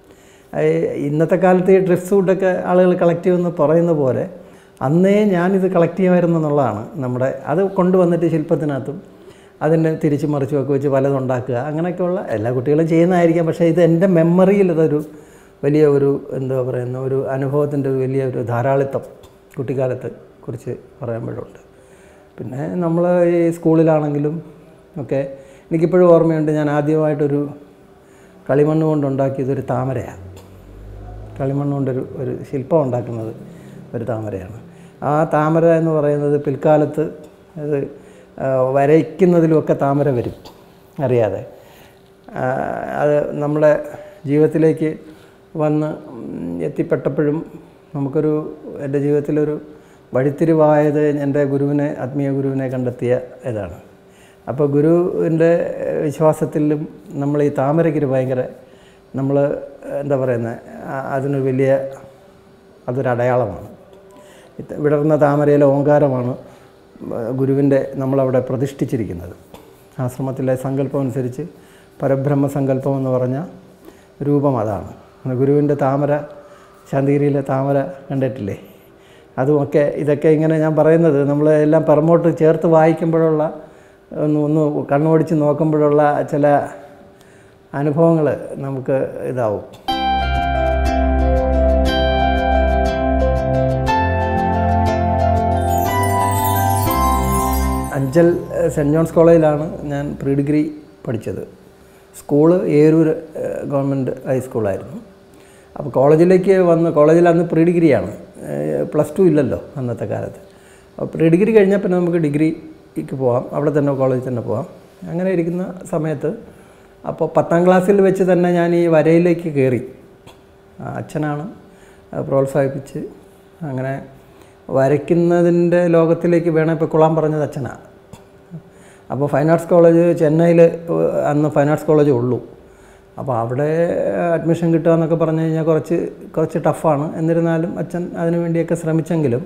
ഈ ഇന്നത്തെ കാലത്ത് ഈ ഡ്രസ് സൂട്ടൊക്കെ ആളുകൾ കളക്ട് ചെയ്യുമെന്ന് പറയുന്ന പോലെ അന്നേ ഞാനിത് കളക്ട് ചെയ്യുമായിരുന്നു എന്നുള്ളതാണ് നമ്മുടെ അത് കൊണ്ടുവന്നിട്ട് ശില്പത്തിനകത്തും അതിനെ തിരിച്ചു മറിച്ചും ഒക്കെ വെച്ച് പലതും ഉണ്ടാക്കുക അങ്ങനെയൊക്കെയുള്ള എല്ലാ കുട്ടികളും ചെയ്യുന്നതായിരിക്കാം പക്ഷേ ഇത് എൻ്റെ മെമ്മറിയിൽ ഇതൊരു വലിയ ഒരു എന്താ പറയുന്ന ഒരു അനുഭവത്തിൻ്റെ ഒരു വലിയ ഒരു ധാരാളിത്തം കുട്ടിക്കാലത്ത് കുറിച്ച് പറയുമ്പോഴുണ്ട് പിന്നെ നമ്മൾ ഈ സ്കൂളിലാണെങ്കിലും ഒക്കെ എനിക്കിപ്പോഴും ഓർമ്മയുണ്ട് ഞാൻ ആദ്യമായിട്ടൊരു കളിമണ്ണ് കൊണ്ടുണ്ടാക്കിയതൊരു താമരയാണ് കളിമണ്ണ് കൊണ്ടൊരു ഒരു ശില്പം ഉണ്ടാക്കുന്നത് ഒരു താമരയാണ് ആ താമര എന്ന് പറയുന്നത് പിൽക്കാലത്ത് അത് ആ, വരയ്ക്കുന്നതിലുമൊക്കെ താമര വരും അറിയാതെ ആ, അത് നമ്മുടെ ജീവിതത്തിലേക്ക് വന്ന് ഉം, എത്തിപ്പെട്ടപ്പോഴും നമുക്കൊരു എൻ്റെ ജീവിതത്തിലൊരു വഴിത്തിരിവായത് എൻ്റെ ഗുരുവിനെ ആത്മീയ ഗുരുവിനെ കണ്ടെത്തിയ ഇതാണ് അപ്പോൾ ഗുരുവിൻ്റെ വിശ്വാസത്തിലും നമ്മൾ ഈ താമരയ്ക്കൊരു ഭയങ്കര നമ്മൾ എന്താ പറയുന്നത് അതിന് വലിയ അതൊരു അടയാളമാണ് ഇത് വിടർന്ന താമരയിലെ ഓങ്കാരമാണ് ഗുരുവിൻ്റെ നമ്മളവിടെ പ്രതിഷ്ഠിച്ചിരിക്കുന്നത് ആശ്രമത്തിലെ സങ്കല്പം അനുസരിച്ച് പരബ്രഹ്മ സങ്കല്പം എന്ന് പറഞ്ഞ രൂപം അതാണ് അത് ഗുരുവിൻ്റെ താമര ശാന്തിഗിരിയിലെ താമര കണ്ടിട്ടില്ലേ അതുമൊക്കെ ഇതൊക്കെ ഇങ്ങനെ ഞാൻ പറയുന്നത് നമ്മൾ എല്ലാം പെറമോട്ട് ചേർത്ത് വായിക്കുമ്പോഴുള്ള ഒന്ന് ഒന്ന് കണ്ണോടിച്ച് നോക്കുമ്പോഴുള്ള ചില അനുഭവങ്ങൾ നമുക്ക് ഇതാവും അഞ്ചൽ ഏഹ്, സെൻറ്റ് ജോൺസ് കോളേജിലാണ് ഞാൻ പ്രീ ഡിഗ്രി പഠിച്ചത് സ്കൂള് ഏരൂർ ഏഹ്, ഗവൺമെൻറ് ഹൈസ്കൂളായിരുന്നു അപ്പോൾ കോളേജിലേക്ക് വന്ന് കോളേജിൽ അന്ന് പ്രീ ഡിഗ്രിയാണ് ഏഹ്, പ്ലസ് ടു ഇല്ലല്ലോ അന്നത്തെ കാലത്ത് അപ്പോൾ പ്രീ ഡിഗ്രി കഴിഞ്ഞാൽ പിന്നെ നമുക്ക് ഡിഗ്രിക്ക് പോവാം അവിടെ തന്നെ കോളേജിൽ തന്നെ പോവാം അങ്ങനെ ഇരിക്കുന്ന സമയത്ത് അപ്പോൾ പത്താം ക്ലാസ്സിൽ വെച്ച് തന്നെ ഞാൻ ഈ വരയിലേക്ക് കയറി ആ, അച്ഛനാണ് അത് പ്രോത്സാഹിപ്പിച്ച് അങ്ങനെ വരയ്ക്കുന്നതിൻ്റെ ലോകത്തിലേക്ക് വേണേൽ ഇപ്പോൾ കുളാൻ പറഞ്ഞത് അച്ഛനാണ് അപ്പോൾ ഫൈൻ ആർട്സ് കോളേജ് ചെന്നൈയിൽ അന്ന് ഫൈൻ ആർട്സ് കോളേജ് ഉള്ളൂ അപ്പോൾ അവിടെ അഡ്മിഷൻ കിട്ടുക എന്നൊക്കെ പറഞ്ഞു കഴിഞ്ഞാൽ കുറച്ച് കുറച്ച് ടഫാണ് എന്നിരുന്നാലും അച്ഛൻ അതിനു വേണ്ടിയൊക്കെ ശ്രമിച്ചെങ്കിലും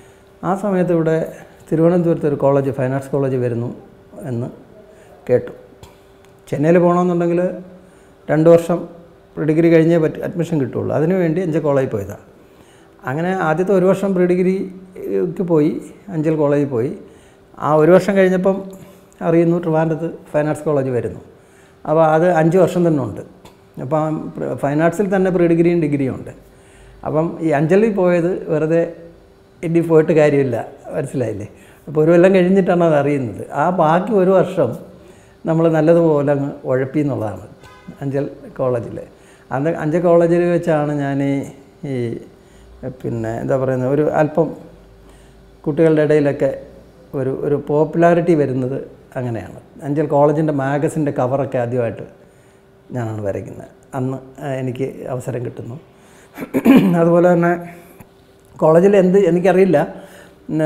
ആ സമയത്ത് ഇവിടെ തിരുവനന്തപുരത്ത് ഒരു കോളേജ് ഫൈൻ ആർട്സ് കോളേജ് വരുന്നു എന്ന് കേട്ടു ചെന്നൈയിൽ പോകണമെന്നുണ്ടെങ്കിൽ രണ്ട് വർഷം പ്രീ ഡിഗ്രി കഴിഞ്ഞേ പറ്റി അഡ്മിഷൻ കിട്ടുള്ളൂ അതിനു വേണ്ടി അഞ്ചൽ കോളേജിൽ പോയതാണ് അങ്ങനെ ആദ്യത്തെ ഒരു വർഷം പ്രീ ഡിഗ്രിക്ക് പോയി അഞ്ചൽ കോളേജിൽ പോയി ആ ഒരു വർഷം കഴിഞ്ഞപ്പം അറിയുന്നു ട്രിവാൻഡ്രത്ത് ഫൈൻ ആർട്സ് കോളേജ് വരുന്നു അപ്പോൾ അത് അഞ്ച് വർഷം തന്നെ ഉണ്ട് അപ്പം ഫൈൻ ആർട്സിൽ തന്നെ പ്രീ ഡിഗ്രിയും ഡിഗ്രിയും ഉണ്ട് അപ്പം ഈ അഞ്ചലിൽ പോയത് വെറുതെ ഇനി പോയിട്ട് കാര്യമില്ല മനസ്സിലായില്ലേ അപ്പോൾ ഒരു കൊല്ലം കഴിഞ്ഞിട്ടാണ് അത് അറിയുന്നത് ആ ബാക്കി ഒരു വർഷം നമ്മൾ നല്ലതുപോലെ അങ്ങ് ഉഴപ്പി എന്നുള്ളതാണ് അഞ്ചൽ കോളേജിൽ അന്ന് അഞ്ചൽ കോളേജിൽ വെച്ചാണ് ഞാൻ ഈ ഈ പിന്നെ എന്താ പറയുന്നത് ഒരു അല്പം കുട്ടികളുടെ ഇടയിലൊക്കെ ഒരു ഒരു പോപ്പുലാരിറ്റി വരുന്നത് അങ്ങനെയാണ് അഞ്ചൽ കോളേജിൻ്റെ മാഗസിൻ്റെ കവറൊക്കെ ആദ്യമായിട്ട് ഞാനാണ് വരയ്ക്കുന്നത് അന്ന് ആ, എനിക്ക് അവസരം കിട്ടുന്നു അതുപോലെ തന്നെ കോളേജിൽ എന്ത് എനിക്കറിയില്ല ആ,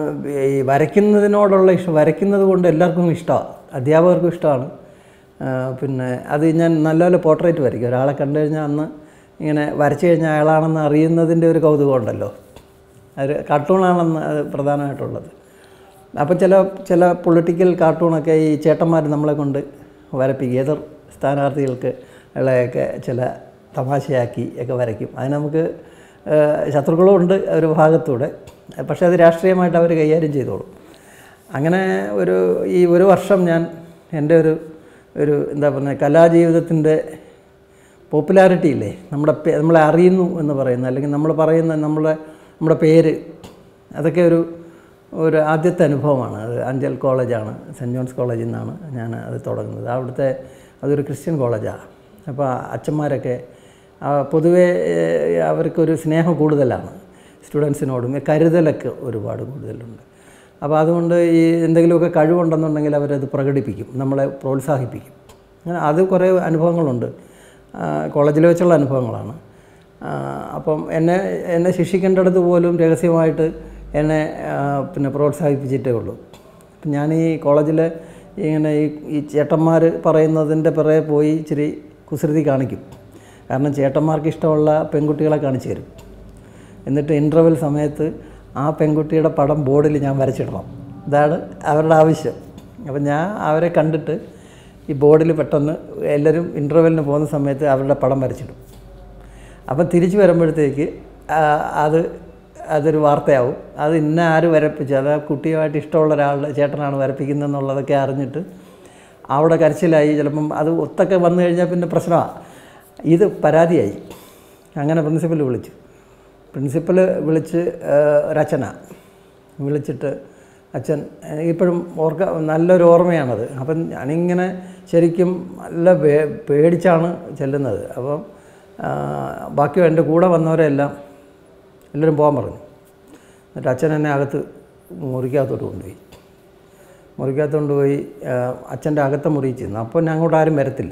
ഈ വരയ്ക്കുന്നതിനോടുള്ള ഇഷ്ടം വരയ്ക്കുന്നത് കൊണ്ട് എല്ലാവർക്കും ഇഷ്ടമാണ് അധ്യാപകർക്കും ഇഷ്ടമാണ് ആ, പിന്നെ അത് ഞാൻ നല്ലപോലെ പോർട്രേറ്റ് വരയ്ക്കും ഒരാളെ കണ്ടു കഴിഞ്ഞാൽ അന്ന് ഇങ്ങനെ വരച്ചു കഴിഞ്ഞാൽ അയാളാണെന്ന് അറിയുന്നതിൻ്റെ ഒരു കൗതുകം ഉണ്ടല്ലോ അത് കാർട്ടൂണാണെന്ന് അത് പ്രധാനമായിട്ടുള്ളത് അപ്പോൾ ചില ചില പൊളിറ്റിക്കൽ കാർട്ടൂണൊക്കെ ഈ ചേട്ടന്മാർ നമ്മളെ കൊണ്ട് വരപ്പിക്കും എതിർ സ്ഥാനാർത്ഥികൾക്ക് ഉള്ളയൊക്കെ ചില തമാശയാക്കി ഒക്കെ വരയ്ക്കും അതിന് നമുക്ക് ഏഹ്, ശത്രുക്കളും ഉണ്ട് ഒരു ഭാഗത്തൂടെ പക്ഷേ അത് രാഷ്ട്രീയമായിട്ട് അവർ കൈകാര്യം ചെയ്തോളും അങ്ങനെ ഒരു ഈ ഒരു വർഷം ഞാൻ എൻ്റെ ഒരു ഒരു എന്താ പറയുക കലാജീവിതത്തിൻ്റെ പോപ്പുലാരിറ്റി ഇല്ലേ നമ്മുടെ പേ- നമ്മളെ അറിയുന്നു എന്ന് പറയുന്ന അല്ലെങ്കിൽ നമ്മൾ പറയുന്ന നമ്മുടെ നമ്മുടെ പേര് അതൊക്കെ ഒരു ഒരു ആദ്യത്തെ അനുഭവമാണ് അത് അഞ്ചൽ കോളേജാണ് സെൻറ്റ് ജോൺസ് കോളേജിൽ നിന്നാണ് ഞാൻ അത് തുടങ്ങുന്നത് അവിടുത്തെ അതൊരു ക്രിസ്ത്യൻ കോളേജാണ് അപ്പോൾ അച്ഛന്മാരൊക്കെ ആ, പൊതുവേ ഏഹ്, അവർക്കൊരു സ്നേഹം കൂടുതലാണ് സ്റ്റുഡൻസിനോടും കരുതലൊക്കെ ഒരുപാട് കൂടുതലുണ്ട് അപ്പോൾ അതുകൊണ്ട് ഈ എന്തെങ്കിലുമൊക്കെ കഴിവുണ്ടെന്നുണ്ടെങ്കിൽ അവരത് പ്രകടിപ്പിക്കും നമ്മളെ പ്രോത്സാഹിപ്പിക്കും അങ്ങനെ അത് കുറേ അനുഭവങ്ങളുണ്ട് ആ, കോളേജിൽ വെച്ചുള്ള അനുഭവങ്ങളാണ് ആ, അപ്പം എന്നെ എന്നെ ശിക്ഷിക്കേണ്ടടുത്ത് പോലും രഹസ്യമായിട്ട് എന്നെ ആ, പിന്നെ പ്രോത്സാഹിപ്പിച്ചിട്ടേ ഉള്ളൂ അപ്പം ഞാൻ ഈ കോളേജിൽ ഇങ്ങനെ ഈ ഈ ചേട്ടന്മാർ പറയുന്നതിൻ്റെ പിറകെ പോയി ഇച്ചിരി കുസൃതി കാണിക്കും കാരണം ചേട്ടന്മാർക്ക് ഇഷ്ടമുള്ള പെൺകുട്ടികളെ കാണിച്ചു തരും എന്നിട്ട് ഇൻ്റർവെൽ സമയത്ത് ആ പെൺകുട്ടിയുടെ പടം ബോർഡിൽ ഞാൻ വരച്ചിടണം ഇതാണ് അവരുടെ ആവശ്യം അപ്പം ഞാൻ അവരെ കണ്ടിട്ട് ഈ ബോർഡിൽ പെട്ടെന്ന് എല്ലാവരും ഇൻ്റർവെല്ലിന് പോകുന്ന സമയത്ത് അവരുടെ പടം വരച്ചിടും അപ്പം തിരിച്ചു വരുമ്പോഴത്തേക്ക് ആ, അത് അതൊരു വാർത്തയാവും അത് ഇന്ന ആര് വരപ്പിച്ചു അത് ആ കുട്ടിയുമായിട്ട് ഇഷ്ടമുള്ള ഒരാളുടെ ചേട്ടനാണ് വരപ്പിക്കുന്നതെന്നുള്ളതൊക്കെ അറിഞ്ഞിട്ട് അവിടെ കരച്ചിലായി ചിലപ്പം അത് ഒത്തൊക്കെ വന്നു കഴിഞ്ഞാൽ പിന്നെ പ്രശ്നമാണ് ഇത് പരാതിയായി അങ്ങനെ പ്രിൻസിപ്പൽ വിളിച്ചു പ്രിൻസിപ്പൽ വിളിച്ച് ആ, ഒരച്ഛന വിളിച്ചിട്ട് അച്ഛൻ ഇപ്പോഴും ഓർക്ക നല്ലൊരു ഓർമ്മയാണത് അപ്പം ഞാനിങ്ങനെ ശരിക്കും നല്ല പേ പേടിച്ചാണ് ചെല്ലുന്നത് അപ്പം ആ, ബാക്കി എൻ്റെ കൂടെ വന്നവരെല്ലാം എല്ലാവരും പോകാൻ പറഞ്ഞു എന്നിട്ട് അച്ഛൻ എന്നെ അകത്ത് മുറിക്കകത്തോട്ട് കൊണ്ടുപോയി മുറിക്കകത്ത് കൊണ്ടുപോയി ആ, അച്ഛൻ്റെ അകത്തെ മുറിയിൽ ചെന്നു അപ്പോൾ ഞാൻ അങ്ങോട്ട് ആരും വരത്തില്ല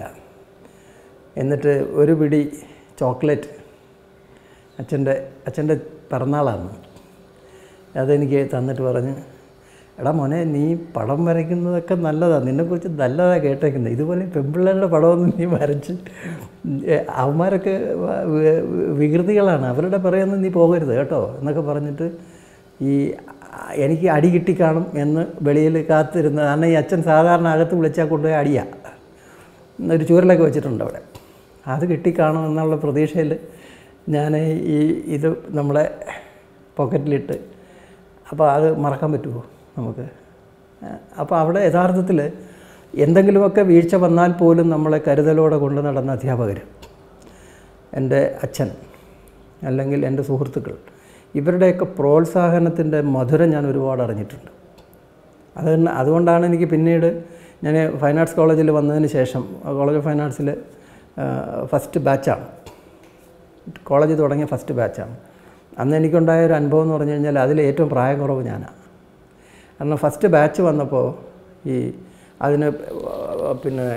എന്നിട്ട് ഒരു പിടി ചോക്ലേറ്റ് അച്ഛൻ്റെ അച്ഛൻ്റെ പിറന്നാളാണ് അതെനിക്ക് തന്നിട്ട് പറഞ്ഞ് എടാ മോനെ നീ പടം വരയ്ക്കുന്നതൊക്കെ നല്ലതാണ് നിന്നെക്കുറിച്ച് നല്ലതാണ് കേട്ടേക്കുന്നത് ഇതുപോലെ പെൺപിള്ളേരുടെ പടമൊന്നും നീ വരച്ച് ഏ, അവന്മാരൊക്കെ വ- വി- വികൃതികളാണ് അവരുടെ പറയുന്നത് നീ പോകരുത് കേട്ടോ എന്നൊക്കെ പറഞ്ഞിട്ട് ഈ ആ, എനിക്ക് അടി കിട്ടിക്കാണും എന്ന് വെളിയിൽ കാത്തിരുന്ന കാരണം ഈ അച്ഛൻ സാധാരണ അകത്ത് വിളിച്ചാൽ കൊണ്ടുപോയി അടിയാ ഒരു ചൂരലൊക്കെ വെച്ചിട്ടുണ്ട് അവിടെ അത് കിട്ടിക്കാണും എന്നുള്ള പ്രതീക്ഷയിൽ ഞാൻ ഈ ഇത് നമ്മളെ പോക്കറ്റിലിട്ട് അപ്പോൾ അത് മറക്കാൻ പറ്റുമോ നമുക്ക് അപ്പോൾ അവിടെ യഥാർത്ഥത്തിൽ എന്തെങ്കിലുമൊക്കെ വീഴ്ച വന്നാൽ പോലും നമ്മളെ കരുതലോടെ കൊണ്ട് നടന്ന അധ്യാപകർ എൻ്റെ അച്ഛൻ അല്ലെങ്കിൽ എൻ്റെ സുഹൃത്തുക്കൾ ഇവരുടെയൊക്കെ പ്രോത്സാഹനത്തിൻ്റെ മധുരം ഞാൻ ഒരുപാട് അറിഞ്ഞിട്ടുണ്ട് അത് തന്നെ അതുകൊണ്ടാണ് എനിക്ക് പിന്നീട് ഞാൻ ഫൈൻ ആർട്സ് കോളേജിൽ വന്നതിന് ശേഷം കോളേജ് ഓഫ് ഫൈൻ ആർട്സിൽ ഫസ്റ്റ് ബാച്ചാണ് കോളേജ് തുടങ്ങിയ ഫസ്റ്റ് ബാച്ചാണ് അന്ന് എനിക്കുണ്ടായ ഒരു അനുഭവം എന്ന് പറഞ്ഞു കഴിഞ്ഞാൽ അതിൽ ഏറ്റവും പ്രായം കുറവ് ഞാനാണ് കാരണം ഫസ്റ്റ് ബാച്ച് വന്നപ്പോൾ ഈ അതിന് പിന്നെ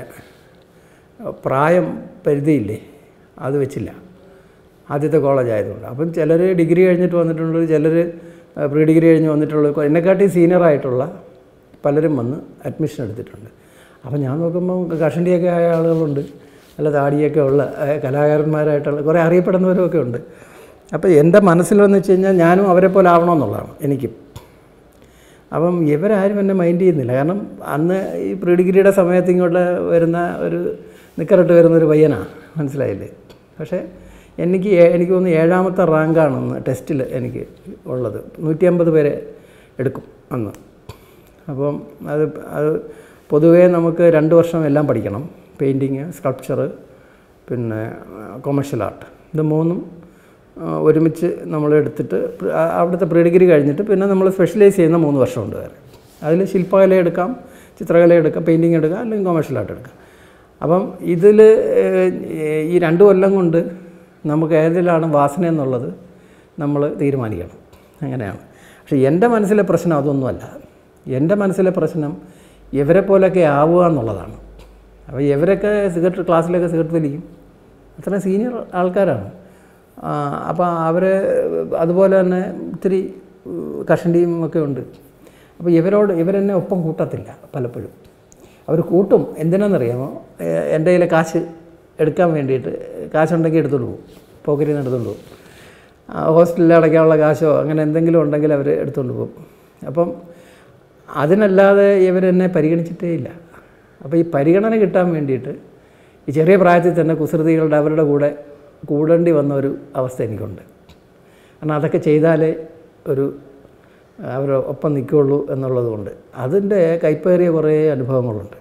പ്രായം പരിധിയില്ലേ അത് വെച്ചില്ല ആദ്യത്തെ കോളേജ് ആയതുകൊണ്ട് അപ്പം ചിലർ ഡിഗ്രി കഴിഞ്ഞിട്ട് വന്നിട്ടുണ്ട് ചിലർ പ്രീ ഡിഗ്രി കഴിഞ്ഞ് വന്നിട്ടുള്ള എന്നെക്കാട്ടി സീനിയർ ആയിട്ടുള്ള പലരും വന്ന് അഡ്മിഷൻ എടുത്തിട്ടുണ്ട് അപ്പം ഞാൻ നോക്കുമ്പോൾ കഷണ്ടിയൊക്കെ ആയ ആളുകളുണ്ട് നല്ല താടിയൊക്കെ ഉള്ള ഏഹ്, കലാകാരന്മാരായിട്ടുള്ള കുറേ അറിയപ്പെടുന്നവരുമൊക്കെ ഉണ്ട് അപ്പോൾ എൻ്റെ മനസ്സിലെന്ന് വെച്ച് കഴിഞ്ഞാൽ ഞാനും അവരെ പോലെ ആവണമെന്നുള്ളതാണ് എനിക്കും അപ്പം ഇവരാരും എന്നെ മൈൻഡ് ചെയ്യുന്നില്ല കാരണം അന്ന് ഈ പ്രീ ഡിഗ്രിയുടെ സമയത്ത് ഇങ്ങോട്ട് വരുന്ന ഒരു നിക്കറിട്ട് വരുന്ന ഒരു പയ്യനാണ് മനസ്സിലായില്ലേ പക്ഷേ എനിക്ക് ഏ- എനിക്ക് തോന്നുന്നു ഏഴാമത്തെ റാങ്കാണെന്ന് ടെസ്റ്റിൽ എനിക്ക് ഉള്ളത് നൂറ്റി അമ്പത് പേരെ എടുക്കും അന്ന് അപ്പം അത് അത് പൊതുവേ നമുക്ക് രണ്ട് വർഷം എല്ലാം പഠിക്കണം പെയിൻറ്റിങ് സ്കൾപ്ചർ പിന്നെ കൊമേഴ്ഷ്യൽ ആർട്ട് ഇത് മൂന്നും ആ, ഒരുമിച്ച് നമ്മൾ എടുത്തിട്ട് പ്ര- ആ- അവിടുത്തെ പ്രീ ഡിഗ്രി കഴിഞ്ഞിട്ട് പിന്നെ നമ്മൾ സ്പെഷ്യലൈസ് ചെയ്യുന്ന മൂന്ന് വർഷമുണ്ട് വേറെ അതിൽ ശില്പകല എടുക്കാം ചിത്രകല എടുക്കാം പെയിൻറ്റിങ് എടുക്കാം അല്ലെങ്കിൽ കൊമേഴ്ഷ്യൽ ആർട്ട് എടുക്കാം അപ്പം ഇതിൽ ഈ രണ്ട് കൊല്ലം കൊണ്ട് നമുക്ക് ഏതിലാണ് വാസന എന്നുള്ളത് നമ്മൾ തീരുമാനിക്കണം അങ്ങനെയാണ് പക്ഷേ എൻ്റെ മനസ്സിലെ പ്രശ്നം അതൊന്നുമല്ല എൻ്റെ മനസ്സിലെ പ്രശ്നം ഇവരെ പോലെയൊക്കെ ആവുക എന്നുള്ളതാണ് അപ്പോൾ ഇവരൊക്കെ സിഗരറ്റ് ക്ലാസ്സിലൊക്കെ സിഗരറ്റ് വലിക്കും അത്രയും സീനിയർ ആൾക്കാരാണ് അപ്പോൾ അവർ അതുപോലെ തന്നെ ഇത്തിരി ഉം, കഷണ്ടിയും ഒക്കെ ഉണ്ട് അപ്പോൾ ഇവരോട് ഇവരെന്നെ ഒപ്പം കൂട്ടത്തില്ല പലപ്പോഴും അവർ കൂട്ടും എന്തിനാണെന്നറിയാമോ ഏ- എൻ്റെ കയ്യിലെ കാശ് എടുക്കാൻ വേണ്ടിയിട്ട് കാശുണ്ടെങ്കിൽ എടുത്തോണ്ട് പോകും പോക്കറ്റിൽ നിന്ന് എടുത്തോണ്ട് പോകും ആ, ഹോസ്റ്റലിൽ അടയ്ക്കാനുള്ള കാശോ അങ്ങനെ എന്തെങ്കിലും ഉണ്ടെങ്കിൽ അവർ എടുത്തുകൊണ്ട് പോകും അപ്പം അതിനല്ലാതെ ഇവരെന്നെ പരിഗണിച്ചിട്ടേ ഇല്ല അപ്പോൾ ഈ പരിഗണന കിട്ടാൻ വേണ്ടിയിട്ട് ഈ ചെറിയ പ്രായത്തിൽ തന്നെ കുസൃതികളുടെ അവരുടെ കൂടെ കൂടേണ്ടി വന്ന ഒരു അവസ്ഥ എനിക്കുണ്ട് കാരണം അതൊക്കെ ചെയ്താലേ ഒരു അവർ ഒപ്പം നിൽക്കുകയുള്ളൂ എന്നുള്ളത് കൊണ്ട് അതിൻ്റെ കൈപ്പേറിയ കുറേ അനുഭവങ്ങളുണ്ട്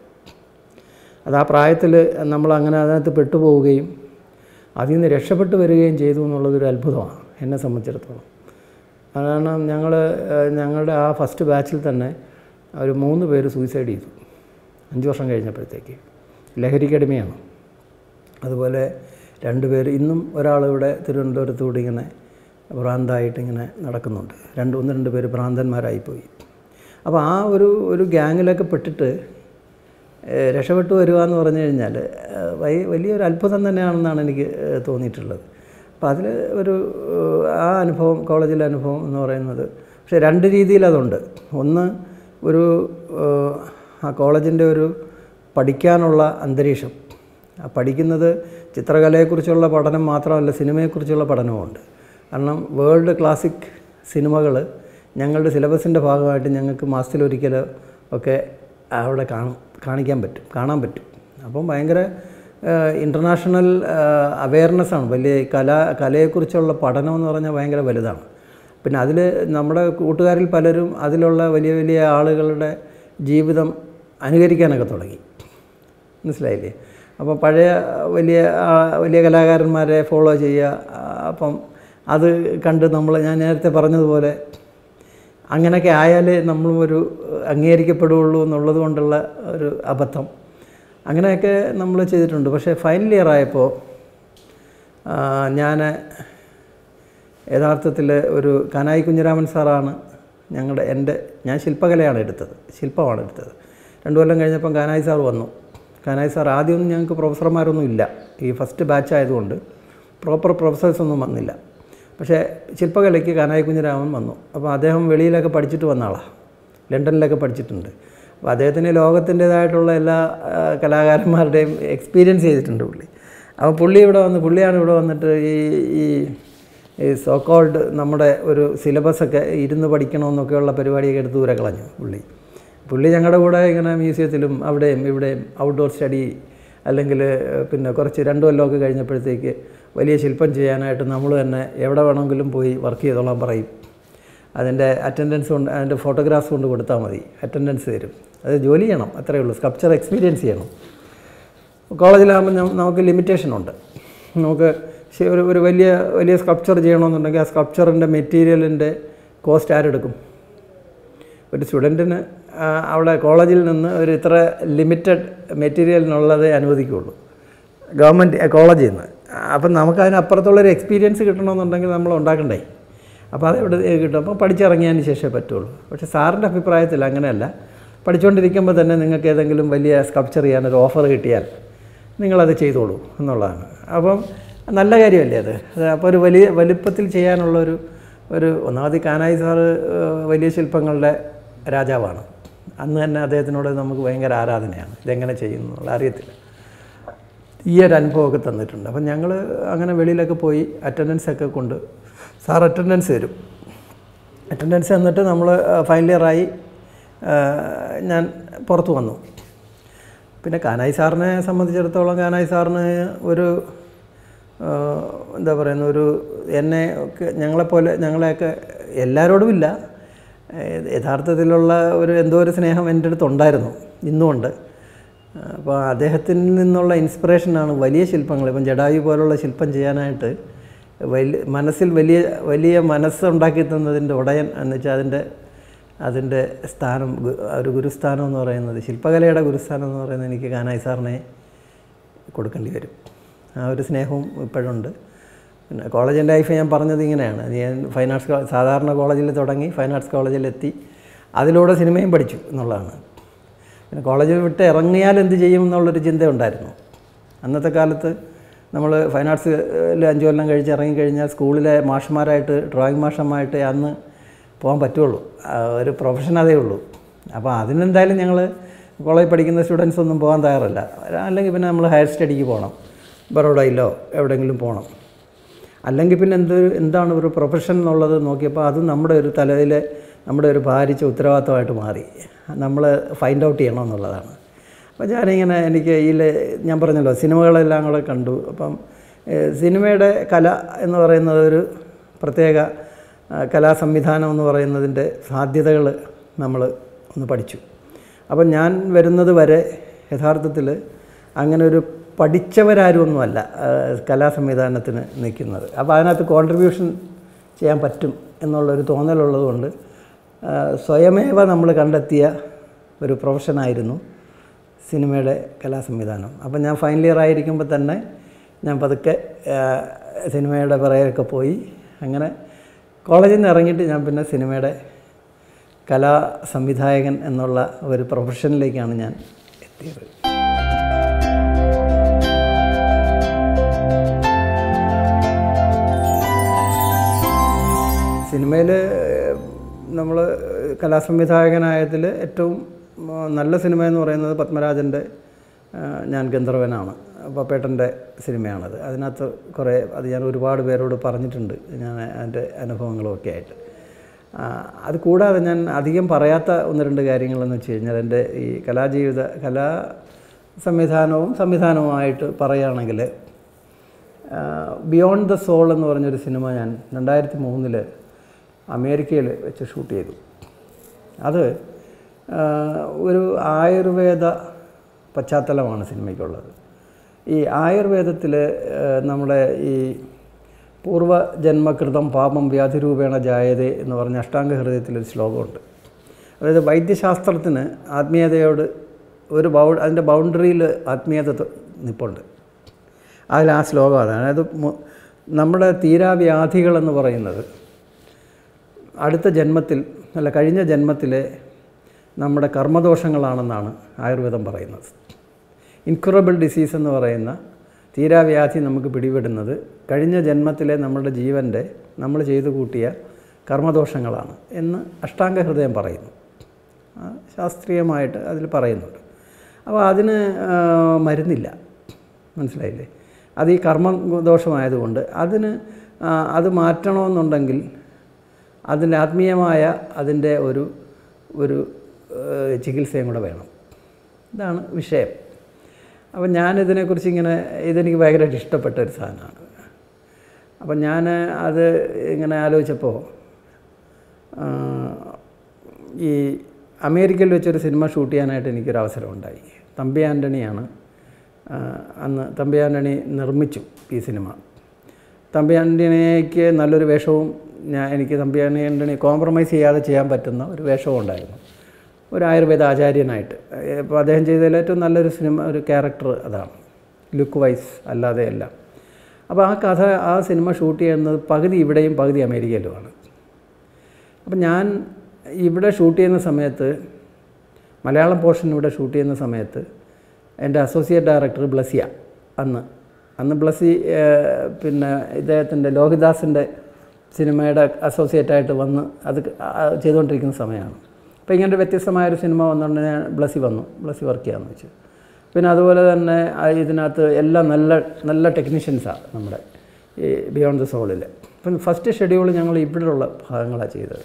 അത് ആ പ്രായത്തിൽ നമ്മൾ അങ്ങനെ അതിനകത്ത് പെട്ടുപോവുകയും അതിൽ നിന്ന് രക്ഷപ്പെട്ടു വരികയും ചെയ്തു എന്നുള്ളതൊരു അത്ഭുതമാണ് എന്നെ സംബന്ധിച്ചിടത്തോളം കാരണം ഞങ്ങൾ ഞങ്ങളുടെ ആ ഫസ്റ്റ് ബാച്ചിൽ തന്നെ ഒരു മൂന്ന് പേര് സൂയിസൈഡ് ചെയ്തു അഞ്ച് വർഷം കഴിഞ്ഞപ്പോഴത്തേക്ക് ലഹരിക്കടിമയാണ് അതുപോലെ രണ്ട് പേര് ഇന്നും ഒരാൾ ഇവിടെ തിരുവനന്തപുരത്ത് കൂടി ഇങ്ങനെ ഭ്രാന്തായിട്ട് ഇങ്ങനെ നടക്കുന്നുണ്ട് രണ്ട് ഒന്ന് രണ്ട് പേര് ഭ്രാന്തന്മാരായിപ്പോയി അപ്പോൾ ആ ഒരു ഒരു ഗ്യാങ്ങിലൊക്കെ പെട്ടിട്ട് ഏഹ് രക്ഷപ്പെട്ടു വരിക എന്ന് പറഞ്ഞു കഴിഞ്ഞാൽ ഏഹ് വൈ- വലിയൊരു അത്ഭുതം തന്നെയാണെന്നാണ് എനിക്ക് ഏഹ് തോന്നിയിട്ടുള്ളത് അപ്പോൾ അതിൽ ഒരു ഏഹ് ആ അനുഭവം കോളേജിലെ അനുഭവം എന്ന് പറയുന്നത് പക്ഷേ രണ്ട് രീതിയിൽ അതുണ്ട് ഒന്ന് ഒരു ഏഹ് ആ കോളേജിൻ്റെ ഒരു പഠിക്കാനുള്ള അന്തരീക്ഷം ആ പഠിക്കുന്നത് ചിത്രകലയെക്കുറിച്ചുള്ള പഠനം മാത്രമല്ല സിനിമയെക്കുറിച്ചുള്ള പഠനവുമുണ്ട് കാരണം വേൾഡ് ക്ലാസിക് സിനിമകൾ ഞങ്ങളുടെ സിലബസിൻ്റെ ഭാഗമായിട്ട് ഞങ്ങൾക്ക് മാസത്തിലൊരിക്കലോ ഒക്കെ അവിടെ കാണും കാണിക്കാൻ പറ്റും കാണാൻ പറ്റും അപ്പം ഭയങ്കര ഇൻ്റർനാഷണൽ അവയർനെസ്സാണ് വലിയ കല കലയെക്കുറിച്ചുള്ള പഠനം എന്ന് പറഞ്ഞാൽ ഭയങ്കര വലുതാണ് പിന്നെ അതിൽ നമ്മുടെ കൂട്ടുകാരിൽ പലരും അതിലുള്ള വലിയ വലിയ ആളുകളുടെ ജീവിതം അനുകരിക്കാനൊക്കെ തുടങ്ങി മനസ്സിലായില്ലേ അപ്പോൾ പഴയ വലിയ ആ, വലിയ കലാകാരന്മാരെ ഫോളോ ചെയ്യുക ആ, അപ്പം അത് കണ്ട് നമ്മൾ ഞാൻ നേരത്തെ പറഞ്ഞതുപോലെ അങ്ങനെയൊക്കെ ആയാലേ നമ്മളും ഒരു അംഗീകരിക്കപ്പെടുകയുള്ളൂ എന്നുള്ളത് കൊണ്ടുള്ള ഒരു അബദ്ധം അങ്ങനെയൊക്കെ നമ്മൾ ചെയ്തിട്ടുണ്ട് പക്ഷേ ഫൈനൽ ഇയർ ആയപ്പോൾ ഞാൻ യഥാർത്ഥത്തിൽ ഒരു കനായി കുഞ്ഞിരാമൻ സാറാണ് ഞങ്ങളുടെ എൻ്റെ ഞാൻ ശില്പകലയാണ് എടുത്തത് ശില്പമാണ് എടുത്തത് രണ്ടു കൊല്ലം കഴിഞ്ഞപ്പം കാനായി സാർ വന്നു കാനായി സാർ ആദ്യമൊന്നും ഞങ്ങൾക്ക് പ്രൊഫസർമാരൊന്നും ഇല്ല ഈ ഫസ്റ്റ് ബാച്ച് ആയതുകൊണ്ട് പ്രോപ്പർ പ്രൊഫസേഴ്സ് ഒന്നും വന്നില്ല പക്ഷേ ശില്പകലയ്ക്ക് കാനായി കുഞ്ഞിരാമൻ വന്നു അപ്പോൾ അദ്ദേഹം വെളിയിലൊക്കെ പഠിച്ചിട്ട് വന്ന ആളാണ് ലണ്ടനിലൊക്കെ പഠിച്ചിട്ടുണ്ട് അപ്പോൾ അദ്ദേഹത്തിന് ലോകത്തിൻ്റേതായിട്ടുള്ള എല്ലാ ആ, കലാകാരന്മാരുടെയും എക്സ്പീരിയൻസ് ചെയ്തിട്ടുണ്ട് പുള്ളി അപ്പോൾ പുള്ളി ഇവിടെ വന്ന് പുള്ളിയാണ് ഇവിടെ വന്നിട്ട് ഈ ഈ ഈ സോക്കോൾഡ് നമ്മുടെ ഒരു സിലബസൊക്കെ ഇരുന്ന് പഠിക്കണമെന്നൊക്കെയുള്ള പരിപാടിയൊക്കെ എടുത്ത് ദൂരെ കളഞ്ഞു പുള്ളി പുള്ളി ഞങ്ങളുടെ കൂടെ ഇങ്ങനെ മ്യൂസിയത്തിലും അവിടെയും ഇവിടെയും ഔട്ട്ഡോർ സ്റ്റഡി അല്ലെങ്കിൽ പിന്നെ കുറച്ച് രണ്ട് കൊല്ലമൊക്കെ കഴിഞ്ഞപ്പോഴത്തേക്ക് വലിയ ശില്പം ചെയ്യാനായിട്ട് നമ്മൾ തന്നെ എവിടെ വേണമെങ്കിലും പോയി വർക്ക് ചെയ്തോളാൻ പറയും അതിൻ്റെ അറ്റൻഡൻസ് കൊണ്ട് അതിൻ്റെ ഫോട്ടോഗ്രാഫ്സ് കൊണ്ട് കൊടുത്താൽ മതി അറ്റൻഡൻസ് തരും അത് ജോലി ചെയ്യണം അത്രയേ ഉള്ളൂ സ്കൾപ്ചർ എക്സ്പീരിയൻസ് ചെയ്യണം കോളേജിലാകുമ്പോൾ നം- നമുക്ക് ലിമിറ്റേഷൻ ഉണ്ട് നമുക്ക് ശ- ഒരു ഒരു വലിയ വലിയ സ്കൾപ്ചർ ചെയ്യണമെന്നുണ്ടെങ്കിൽ ആ സ്കൾപ്ചറിൻ്റെ മെറ്റീരിയലിൻ്റെ കോസ്റ്റ് ആരെടുക്കും ഒരു സ്റ്റുഡൻറ്റിന് അവിടെ കോളേജിൽ നിന്ന് ഒരു ഇത്ര ലിമിറ്റഡ് മെറ്റീരിയലിനുള്ളതേ അനുവദിക്കുകയുള്ളൂ ഗവൺമെൻറ് കോളേജിൽ നിന്ന് അപ്പം നമുക്ക് അതിനപ്പുറത്തുള്ളൊരു എക്സ്പീരിയൻസ് കിട്ടണമെന്നുണ്ടെങ്കിൽ നമ്മൾ ഉണ്ടാക്കണ്ടേ അപ്പോൾ അത് എവിടെ കിട്ടും അപ്പോൾ പഠിച്ചിറങ്ങിയതിന് ശേഷമേ പറ്റുള്ളൂ പക്ഷേ സാറിൻ്റെ അഭിപ്രായത്തിൽ അങ്ങനെയല്ല പഠിച്ചുകൊണ്ടിരിക്കുമ്പോൾ തന്നെ നിങ്ങൾക്ക് ഏതെങ്കിലും വലിയ സ്കൾപ്ചർ ചെയ്യാനൊരു ഓഫർ കിട്ടിയാൽ നിങ്ങളത് ചെയ്തോളൂ എന്നുള്ളതാണ് അപ്പം നല്ല കാര്യമല്ലേ അത് അത് അപ്പോൾ ഒരു വലിയ വലുപ്പത്തിൽ ചെയ്യാനുള്ളൊരു ഒരു ഒന്നാമത് ഈ കാനായി സാറ് ഏഹ്, വലിയ ശില്പങ്ങളുടെ രാജാവാണ് അന്ന് തന്നെ അദ്ദേഹത്തിനോട് നമുക്ക് ഭയങ്കര ആരാധനയാണ് ഇതെങ്ങനെ ചെയ്യുന്നു എന്നുള്ള അറിയത്തില്ല ഈ ഒരു അനുഭവമൊക്കെ തന്നിട്ടുണ്ട് അപ്പം ഞങ്ങൾ അങ്ങനെ വെളിയിലൊക്കെ പോയി അറ്റൻഡൻസ് ഒക്കെ കൊണ്ട് സാർ അറ്റൻഡൻസ് തരും അറ്റൻഡൻസ് തന്നിട്ട് നമ്മൾ ഫൈനൽ ഇയറായി ഞാൻ പുറത്ത് വന്നു പിന്നെ കാനായി സാറിനെ സംബന്ധിച്ചിടത്തോളം കാനായി സാറിന് ഒരു ആ, എന്താ പറയുന്ന ഒരു എന്നെ ഒക്കെ ഞങ്ങളെപ്പോലെ ഞങ്ങളെയൊക്കെ എല്ലാവരോടും ഇല്ല ഏ- യഥാർത്ഥത്തിലുള്ള ഒരു എന്തോ ഒരു സ്നേഹം എൻ്റെ അടുത്ത് ഉണ്ടായിരുന്നു ഇന്നുമുണ്ട് അപ്പോൾ അദ്ദേഹത്തിൽ നിന്നുള്ള ഇൻസ്പിറേഷനാണ് വലിയ ശില്പങ്ങൾ ഇപ്പം ജഡായു പോലുള്ള ശില്പം ചെയ്യാനായിട്ട് വലിയ മനസ്സിൽ വലിയ വലിയ മനസ്സുണ്ടാക്കി തന്നതിൻ്റെ ഉടയൻ എന്ന് വെച്ചാൽ അതിൻ്റെ അതിൻ്റെ സ്ഥാനം ഗു- ഒരു ഗുരുസ്ഥാനം എന്ന് പറയുന്നത് ശില്പകലയുടെ ഗുരുസ്ഥാനം എന്ന് പറയുന്നത് എനിക്ക് കാനായി സാറിനെ കൊടുക്കേണ്ടി വരും ആ ഒരു സ്നേഹവും ഇപ്പോഴുണ്ട് പിന്നെ കോളേജ് ലൈഫ് ഞാൻ പറഞ്ഞത് ഇങ്ങനെയാണ് ഞാൻ ഫൈൻ ആർട്സ് കോ- സാധാരണ കോളേജിൽ തുടങ്ങി ഫൈൻ ആർട്സ് കോളേജിലെത്തി അതിലൂടെ സിനിമയും പഠിച്ചു എന്നുള്ളതാണ് പിന്നെ കോളേജ് വിട്ട് ഇറങ്ങിയാൽ എന്ത് ചെയ്യും എന്നുള്ളൊരു ചിന്ത ഉണ്ടായിരുന്നു അന്നത്തെ കാലത്ത് നമ്മൾ ഫൈൻ ആർട്സിൽ അഞ്ച് കൊല്ലം കഴിച്ച് ഇറങ്ങിക്കഴിഞ്ഞാൽ സ്കൂളിലെ മാഷന്മാരായിട്ട് ഡ്രോയിങ് മാഷന്മാരായിട്ട് അന്ന് പോകാൻ പറ്റുള്ളൂ ആ, ഒരു പ്രൊഫഷൻ അതേ ഉള്ളൂ അപ്പോൾ അതിനെന്തായാലും ഞങ്ങൾ കോളേജിൽ പഠിക്കുന്ന സ്റ്റുഡൻസ് ഒന്നും പോകാൻ തയ്യാറല്ല അല്ലെങ്കിൽ പിന്നെ നമ്മൾ ഹയർ സ്റ്റഡിക്ക് പോകണം ബറോഡയിലോ എവിടെയെങ്കിലും പോകണം അല്ലെങ്കിൽ പിന്നെ എന്തൊരു എന്താണ് ഒരു പ്രൊഫഷൻ എന്നുള്ളത് നോക്കിയപ്പോൾ അത് നമ്മുടെ ഒരു തലയിലെ നമ്മുടെ ഒരു ഭാരിച്ച ഉത്തരവാദിത്തമായിട്ട് മാറി നമ്മൾ ഫൈൻഡ് ഔട്ട് ചെയ്യണം എന്നുള്ളതാണ് അപ്പോൾ ഞാനിങ്ങനെ എനിക്ക് ഈ ഞാൻ പറഞ്ഞല്ലോ സിനിമകളെല്ലാം കൂടെ കണ്ടു അപ്പം ഏഹ്, സിനിമയുടെ കല എന്ന് പറയുന്നത് ഒരു പ്രത്യേക ആ, കലാ സംവിധാനം എന്ന് പറയുന്നതിൻ്റെ സാധ്യതകൾ നമ്മൾ ഒന്ന് പഠിച്ചു അപ്പം ഞാൻ വരുന്നത് വരെ യഥാർത്ഥത്തിൽ അങ്ങനെ ഒരു പഠിച്ചവരാരുമൊന്നുമല്ല ആ, കലാ സംവിധാനത്തിന് നിൽക്കുന്നത് അപ്പോൾ അതിനകത്ത് കോൺട്രിബ്യൂഷൻ ചെയ്യാൻ പറ്റും എന്നുള്ളൊരു തോന്നലുള്ളതുകൊണ്ട് ആ, സ്വയമേവ നമ്മൾ കണ്ടെത്തിയ ഒരു പ്രൊഫഷനായിരുന്നു സിനിമയുടെ കലാ സംവിധാനം അപ്പം ഞാൻ ഫൈനൽ ഇയർ ആയിരിക്കുമ്പോൾ തന്നെ ഞാൻ പതുക്കെ ആ, സിനിമയുടെ പിറകെയൊക്കെ പോയി അങ്ങനെ കോളേജിൽ നിന്ന് ഇറങ്ങിയിട്ട് ഞാൻ പിന്നെ സിനിമയുടെ കലാ സംവിധായകൻ എന്നുള്ള ഒരു പ്രൊഫഷനിലേക്കാണ് ഞാൻ എത്തിയത് സിനിമയിൽ നമ്മൾ കലാസംവിധായകനായതിൽ ഏറ്റവും ആ, നല്ല സിനിമ എന്ന് പറയുന്നത് പത്മരാജൻ്റെ ആ, ഞാൻ ഗന്ധർവനാണ് പപ്പേട്ടൻ്റെ സിനിമയാണത് അതിനകത്ത് കുറേ അത് ഞാൻ ഒരുപാട് പേരോട് പറഞ്ഞിട്ടുണ്ട് ഞാൻ അതിൻ്റെ അനുഭവങ്ങളുമൊക്കെ ആയിട്ട് ആ, അത് കൂടാതെ ഞാൻ അധികം പറയാത്ത ഒന്ന് രണ്ട് കാര്യങ്ങളെന്ന് വെച്ച് കഴിഞ്ഞാൽ എൻ്റെ ഈ കലാജീവിത കലാ സംവിധാനവും സംവിധാനവുമായിട്ട് പറയുകയാണെങ്കിൽ ബിയോണ്ട് ദ സോൾ എന്ന് പറഞ്ഞൊരു സിനിമ ഞാൻ രണ്ടായിരത്തി മൂന്നിൽ അമേരിക്കയിൽ വെച്ച് ഷൂട്ട് ചെയ്തു അത് ആ, ഒരു ആയുർവേദ പശ്ചാത്തലമാണ് സിനിമയ്ക്കുള്ളത് ഈ ആയുർവേദത്തിൽ നമ്മുടെ ഈ പൂർവ്വജന്മകൃതം പാപം വ്യാധിരൂപേണ ജായതേ എന്ന് പറഞ്ഞ അഷ്ടാംഗ ഹൃദയത്തിലൊരു ശ്ലോകമുണ്ട് അതായത് വൈദ്യശാസ്ത്രത്തിന് ആത്മീയതയോട് ഒരു ബൗ അതിൻ്റെ ബൗണ്ടറിയിൽ ആത്മീയത ത- നിപ്പുണ്ട് അതിൽ ആ ശ്ലോകം അതാണ് അതായത് മു- നമ്മുടെ തീരാവ്യാധികളെന്ന് പറയുന്നത് അടുത്ത ജന്മത്തിൽ അല്ല കഴിഞ്ഞ ജന്മത്തിലെ നമ്മുടെ കർമ്മദോഷങ്ങളാണെന്നാണ് ആയുർവേദം പറയുന്നത് ഇൻക്യുറബിൾ ഡിസീസ് എന്ന് പറയുന്ന തീരാവ്യാധി നമുക്ക് പിടിപെടുന്നത് കഴിഞ്ഞ ജന്മത്തിലെ നമ്മുടെ ജീവൻ്റെ നമ്മൾ ചെയ്തു കൂട്ടിയ കർമ്മദോഷങ്ങളാണ് എന്ന് അഷ്ടാംഗ ഹൃദയം പറയുന്നു ആ, ശാസ്ത്രീയമായിട്ട് അതിൽ പറയുന്നുണ്ട് അപ്പോൾ അതിന് ആ, മരുന്നില്ല മനസ്സിലായില്ലേ അത് ഈ കർമ്മ ദോഷമായതുകൊണ്ട് അതിന് ആ, അത് മാറ്റണമെന്നുണ്ടെങ്കിൽ അതിൻ്റെ ആത്മീയമായ അതിൻ്റെ ഒരു ഒരു ഏഹ്, ചികിത്സയും കൂടെ വേണം ഇതാണ് വിഷയം അപ്പം ഞാനിതിനെക്കുറിച്ച് ഇങ്ങനെ ഇതെനിക്ക് ഭയങ്കരമായിട്ട് ഇഷ്ടപ്പെട്ട ഒരു സാധനമാണ് അപ്പം ഞാൻ അത് ഇങ്ങനെ ആലോചിച്ചപ്പോൾ ആ, ഈ അമേരിക്കയിൽ വെച്ചൊരു സിനിമ ഷൂട്ട് ചെയ്യാനായിട്ട് എനിക്കൊരു അവസരം ഉണ്ടായി തമ്പി ആൻ്റണിയാണ് ആ, അന്ന് തമ്പി ആൻ്റണി നിർമ്മിച്ചു ഈ സിനിമ തമ്പി ആൻ്റണിക്ക് നല്ലൊരു വേഷവും ഞാൻ എനിക്ക് തമ്പി ആൻ്റണി കോംപ്രമൈസ് ചെയ്യാതെ ചെയ്യാൻ പറ്റുന്ന ഒരു വേഷവും ഉണ്ടായിരുന്നു ഒരു ആയുർവേദ ആചാര്യനായിട്ട് ഇപ്പോൾ അദ്ദേഹം ചെയ്തതിൽ ഏറ്റവും നല്ലൊരു സിനിമ ഒരു ക്യാരക്ടർ അതാണ് ലുക്ക് വൈസ് അല്ലാതെ എല്ലാം അപ്പോൾ ആ കഥ ആ സിനിമ ഷൂട്ട് ചെയ്യുന്നത് പകുതി ഇവിടെയും പകുതി അമേരിക്കയിലുമാണ് അപ്പം ഞാൻ ഇവിടെ ഷൂട്ട് ചെയ്യുന്ന സമയത്ത് മലയാളം പോർഷൻ ഇവിടെ ഷൂട്ട് ചെയ്യുന്ന സമയത്ത് എൻ്റെ അസോസിയേറ്റ് ഡയറക്ടർ ബ്ലസിയ അന്ന് അന്ന് ബ്ലസി ഏഹ്, പിന്നെ ഇദ്ദേഹത്തിൻ്റെ ലോഹിദാസിൻ്റെ സിനിമയുടെ അസോസിയേറ്റായിട്ട് വന്ന് അത് ആ ചെയ്തുകൊണ്ടിരിക്കുന്ന സമയമാണ് അപ്പോൾ ഇങ്ങനെ ഒരു വ്യത്യസ്തമായൊരു സിനിമ വന്നുകൊണ്ട് ഞാൻ ബ്ലസി വന്നു ബ്ലസി വർക്ക് ചെയ്യാമെന്ന് വെച്ചു പിന്നെ അതുപോലെ തന്നെ ആ ഇതിനകത്ത് എല്ലാം നല്ല നല്ല ടെക്നീഷ്യൻസാണ് നമ്മുടെ ഈ ബിയോണ്ട് ദ സോളിൽ അപ്പം ഫസ്റ്റ് ഷെഡ്യൂൾ ഞങ്ങൾ ഇവിടെയുള്ള ഭാഗങ്ങളാണ് ചെയ്തത്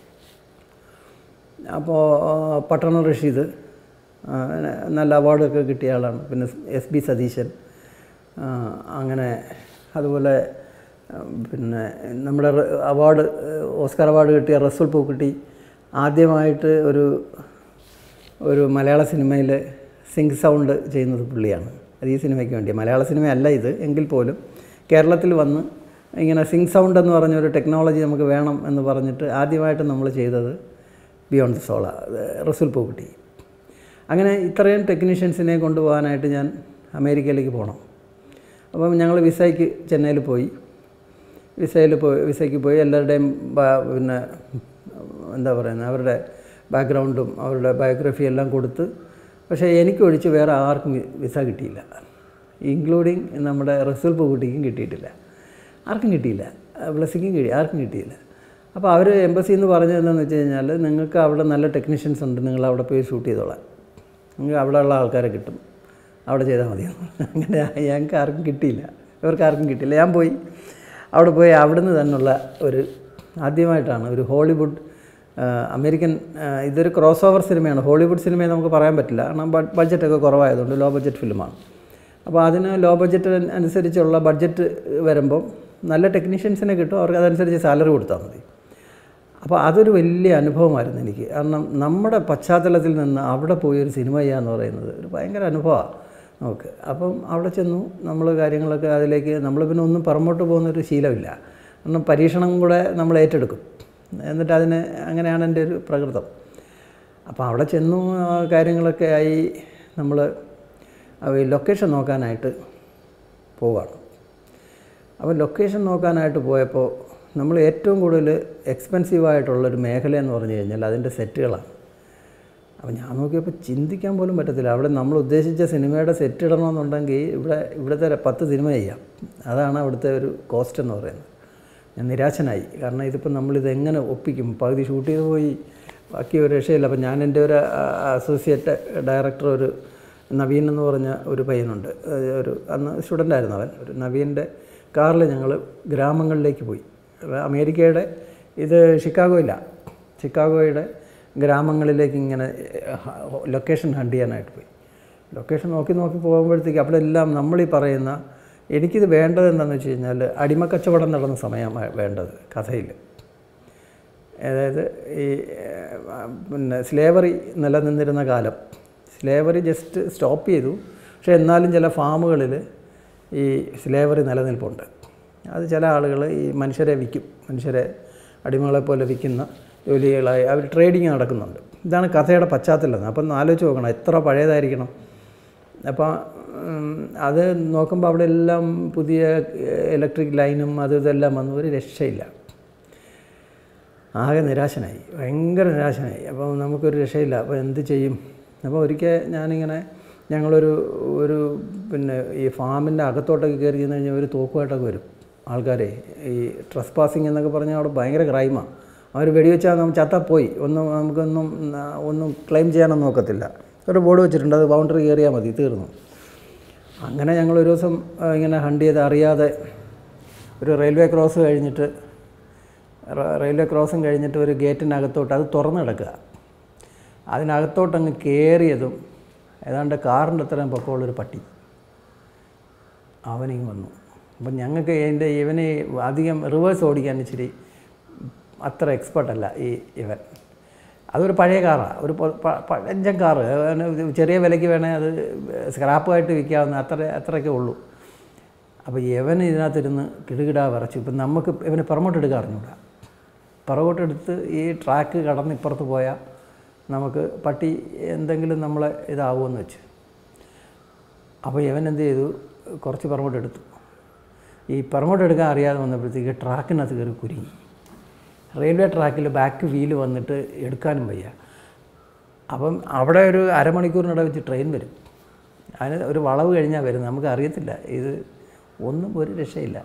അപ്പോൾ പട്ടണ റഷീദ് ആ, നല്ല അവാർഡൊക്കെ കിട്ടിയ ആളാണ് പിന്നെ എസ് ബി സതീശൻ ആ, അങ്ങനെ അതുപോലെ ആ, പിന്നെ നമ്മുടെ റെ- അവാർഡ് ഓസ്കാർ അവാർഡ് കിട്ടിയ റസുൽ പൂക്കുട്ടി ആദ്യമായിട്ട് ഒരു ഒരു മലയാള സിനിമയിൽ സിങ്ക് സൗണ്ട് ചെയ്യുന്നത് പുള്ളിയാണ് അത് ഈ സിനിമയ്ക്ക് വേണ്ടി മലയാള സിനിമയല്ല ഇത് എങ്കിൽ പോലും കേരളത്തിൽ വന്ന് ഇങ്ങനെ സിങ്ക് സൗണ്ട് എന്ന് പറഞ്ഞൊരു ടെക്നോളജി നമുക്ക് വേണം എന്ന് പറഞ്ഞിട്ട് ആദ്യമായിട്ട് നമ്മൾ ചെയ്തത് beyond the soul Resul Pookutty അങ്ങനെ ഇത്രയും ടെക്നീഷ്യൻസിനെ കൊണ്ടുപോകാനായിട്ട് ഞാൻ അമേരിക്കയിലേക്ക് പോകണം അപ്പം ഞങ്ങൾ വിസയ്ക്ക് ചെന്നൈയിൽ പോയി വിസയിൽ പോയി വിസയ്ക്ക് പോയി എല്ലാവരുടെയും ബ- പിന്നെ എന്താ പറയുന്നത് അവരുടെ ബാക്ക്ഗ്രൗണ്ടും അവരുടെ ബയോഗ്രഫി എല്ലാം കൊടുത്ത് പക്ഷേ എനിക്കൊഴിച്ച് വേറെ ആർക്കും വി- വിസ കിട്ടിയില്ല ഇൻക്ലൂഡിങ് നമ്മുടെ റസൂൽ പൂക്കുട്ടിക്കും കിട്ടിയിട്ടില്ല ആർക്കും കിട്ടിയില്ല ബ്ലസ്സിക്കും കിട്ടി ആർക്കും കിട്ടിയില്ല അപ്പോൾ അവർ എംബസിയിൽ നിന്ന് പറഞ്ഞത് എന്താണെന്ന് വെച്ച് കഴിഞ്ഞാൽ നിങ്ങൾക്ക് അവിടെ നല്ല ടെക്നീഷ്യൻസ് ഉണ്ട് നിങ്ങൾ അവിടെ പോയി ഷൂട്ട് ചെയ്തോളാം നിങ്ങൾക്ക് അവിടെ ഉള്ള ആൾക്കാരെ കിട്ടും അവിടെ ചെയ്താൽ മതി അങ്ങനെ ഞങ്ങൾക്ക് ആർക്കും കിട്ടിയില്ല ഇവർക്ക് ആർക്കും കിട്ടിയില്ല ഞാൻ പോയി അവിടെ പോയി അവിടുന്ന് തന്നെയുള്ള ഒരു ആദ്യമായിട്ടാണ് ഒരു ഹോളിവുഡ് ആ, അമേരിക്കൻ ആ, ഇതൊരു ക്രോസ് ഓവർ സിനിമയാണ് ഹോളിവുഡ് സിനിമയെ നമുക്ക് പറയാൻ പറ്റില്ല കാരണം ബഡ് ബഡ്ജറ്റൊക്കെ കുറവായതുകൊണ്ട് ലോ ബഡ്ജറ്റ് ഫിലിമാണ് അപ്പോൾ അതിന് ലോ ബഡ്ജറ്റ് അനുസരിച്ചുള്ള ബഡ്ജറ്റ് വരുമ്പം നല്ല ടെക്നീഷ്യൻസിനെ കിട്ടും അവർക്ക് അതനുസരിച്ച് സാലറി കൊടുത്താൽ മതി അപ്പോൾ അതൊരു വലിയ അനുഭവമായിരുന്നു എനിക്ക് കാരണം നമ്മുടെ പശ്ചാത്തലത്തിൽ നിന്ന് അവിടെ പോയി ഒരു സിനിമ ചെയ്യുക എന്ന് പറയുന്നത് ഒരു ഭയങ്കര അനുഭവമാണ് നമുക്ക് അപ്പം അവിടെ ചെന്നു നമ്മൾ കാര്യങ്ങളൊക്കെ അതിലേക്ക് നമ്മൾ പിന്നെ ഒന്നും പുറമോട്ട് പോകുന്നൊരു ശീലമില്ല കാരണം പരീക്ഷണം കൂടെ നമ്മൾ ഏറ്റെടുക്കും എന്നിട്ട് അതിന് അങ്ങനെയാണ് എൻ്റെ ഒരു പ്രകൃതം അപ്പോൾ അവിടെ ചെന്നു ആ കാര്യങ്ങളൊക്കെ ആയി നമ്മൾ ലൊക്കേഷൻ നോക്കാനായിട്ട് പോവാണ് അപ്പോൾ ലൊക്കേഷൻ നോക്കാനായിട്ട് പോയപ്പോൾ നമ്മൾ ഏറ്റവും കൂടുതൽ എക്സ്പെൻസീവായിട്ടുള്ളൊരു മേഖല എന്ന് പറഞ്ഞു കഴിഞ്ഞാൽ അതിൻ്റെ സെറ്റുകളാണ് അപ്പോൾ ഞാൻ നോക്കിയപ്പോൾ ചിന്തിക്കാൻ പോലും പറ്റത്തില്ല അവിടെ നമ്മൾ ഉദ്ദേശിച്ച സിനിമയുടെ സെറ്റ് ഇടണമെന്നുണ്ടെങ്കിൽ ഇവിടെ ഇവിടുത്തെ പത്ത് സിനിമ ചെയ്യാം അതാണ് അവിടുത്തെ ഒരു കോസ്റ്റ് എന്ന് പറയുന്നത് ഞാൻ നിരാശനായി കാരണം ഇതിപ്പോൾ നമ്മളിത് എങ്ങനെ ഒപ്പിക്കും പകുതി ഷൂട്ട് ചെയ്ത് പോയി ബാക്കി ഒരു രക്ഷയില്ല അപ്പോൾ ഞാൻ എൻ്റെ ഒരു അസോസിയേറ്റ് ഡയറക്ടർ ഒരു നവീൻ എന്ന് പറഞ്ഞ ഒരു പയ്യനുണ്ട് അത് ഒരു അന്ന് സ്റ്റുഡൻ്റ് ആയിരുന്നു അവൻ ഒരു നവീൻ്റെ കാറിൽ ഞങ്ങൾ ഗ്രാമങ്ങളിലേക്ക് പോയി അമേരിക്കയുടെ ഇത് ഷിക്കാഗോയില്ല ഷിക്കാഗോയുടെ ഗ്രാമങ്ങളിലേക്ക് ഇങ്ങനെ ലൊക്കേഷൻ ഹണ്ട് ചെയ്യാനായിട്ട് പോയി ലൊക്കേഷൻ നോക്കി നോക്കി പോകുമ്പോഴത്തേക്ക് അവിടെ എല്ലാം നമ്മളീ പറയുന്ന എനിക്കിത് വേണ്ടത് എന്താണെന്ന് വെച്ച് കഴിഞ്ഞാൽ അടിമക്കച്ചവടം നടന്ന സമയമാണ് വേണ്ടത് കഥയിൽ അതായത് ഈ ഏഹ്, പിന്നെ സ്ലേവറി നിലനിന്നിരുന്ന കാലം സ്ലേവറി ജസ്റ്റ് സ്റ്റോപ്പ് ചെയ്തു പക്ഷേ എന്നാലും ചില ഫാമുകളിൽ ഈ സ്ലേവറി നിലനിൽപ്പുണ്ട് അത് ചില ആളുകൾ ഈ മനുഷ്യരെ വിൽക്കും മനുഷ്യരെ അടിമകളെ പോലെ വിൽക്കുന്ന ജോലികളായി അവർ ട്രേഡിങ് നടക്കുന്നുണ്ട് ഇതാണ് കഥയുടെ പശ്ചാത്തലം അപ്പം ഒന്ന് ആലോചിച്ച് നോക്കണം എത്ര പഴയതായിരിക്കണം അപ്പോൾ ഉം, അത് നോക്കുമ്പോൾ അവിടെ എല്ലാം പുതിയ ഇലക്ട്രിക് ലൈനും അതും ഇതെല്ലാം വന്നു ഒരു രക്ഷയില്ല ആകെ നിരാശനായി ഭയങ്കര നിരാശനായി അപ്പോൾ നമുക്കൊരു രക്ഷയില്ല അപ്പോൾ എന്ത് ചെയ്യും അപ്പോൾ ഒരിക്കൽ ഞാനിങ്ങനെ ഞങ്ങളൊരു ഒരു പിന്നെ ഈ ഫാമിൻ്റെ അകത്തോട്ടൊക്കെ കയറി ചെന്ന് കഴിഞ്ഞാൽ ഒരു തോക്കുമായിട്ടൊക്കെ വരും ആൾക്കാരെ ഈ ട്രസ് പാസിങ് എന്നൊക്കെ പറഞ്ഞാൽ അവിടെ ഭയങ്കര ക്രൈമാണ് അവർ വെടിവെച്ചാൽ നമ്മൾ ചത്താൽ പോയി ഒന്നും നമുക്കൊന്നും ആ, ഒന്നും ക്ലെയിം ചെയ്യാനൊന്നും നോക്കത്തില്ല ഒരു ബോർഡ് വെച്ചിട്ടുണ്ട് അത് ബൗണ്ടറി കയറിയാൽ മതി തീർന്നു അങ്ങനെ ഞങ്ങൾ ഒരു ദിവസം ആ, ഇങ്ങനെ ഹണ്ട് ചെയ്ത് അറിയാതെ ഒരു റെയിൽവേ ക്രോസ് കഴിഞ്ഞിട്ട് റ- റെയിൽവേ ക്രോസും കഴിഞ്ഞിട്ട് ഒരു ഗേറ്റിനകത്തോട്ട് അത് തുറന്നു കിടക്കുക അതിനകത്തോട്ടങ്ങ് കയറിയതും ഏതാണ്ട് കാറിൻ്റെ അത്രയും പൊക്കമുള്ളൊരു പട്ടി അവനിങ് വന്നു അപ്പം ഞങ്ങൾക്ക് എൻ്റെ ഇവന് അധികം റിവേഴ്സ് ഓടിക്കാൻ ഇച്ചിരി അത്ര എക്സ്പെർട്ട് അല്ല ഈ ഇവൻ അതൊരു പഴയ കാറാണ് ഒരു പൊ- പ- പഴഞ്ചൻ കാറ് അവന് ഇത് ചെറിയ വിലയ്ക്ക് വേണേൽ അത് സ്ക്രാപ്പായിട്ട് വിൽക്കാവുന്ന അത്ര അത്രയൊക്കെ ഉള്ളൂ അപ്പോൾ ഇവൻ ഇതിനകത്തിരുന്ന് കിടുകിടാ വിറച്ചു ഇപ്പം നമുക്ക് ഇവന് പുറമോട്ട് എടുക്കാൻ അറിഞ്ഞൂടാ പുറകോട്ട് എടുത്ത് ഈ ട്രാക്ക് കടന്ന് ഇപ്പുറത്ത് പോയാൽ നമുക്ക് പട്ടി എന്തെങ്കിലും നമ്മളെ ഇതാവുമെന്ന് വെച്ച് അപ്പോൾ ഇവൻ എന്ത് ചെയ്തു കുറച്ച് പുറകോട്ട് എടുത്തു ഈ പുറകോട്ട് എടുക്കാൻ അറിയാതെ വന്നപ്പോഴത്തേക്ക് ട്രാക്കിനകത്ത് കയറി കുരുങ്ങി റെയിൽവേ ട്രാക്കിൽ ബാക്ക് വീല് വന്നിട്ട് എടുക്കാനും വയ്യ അപ്പം അവിടെ ഒരു അരമണിക്കൂറിനിടെ വെച്ച് ട്രെയിൻ വരും അതിന് ഒരു വളവ് കഴിഞ്ഞാൽ വരുന്നത് നമുക്ക് അറിയത്തില്ല ഇത് ഒന്നും ഒരു രക്ഷയില്ല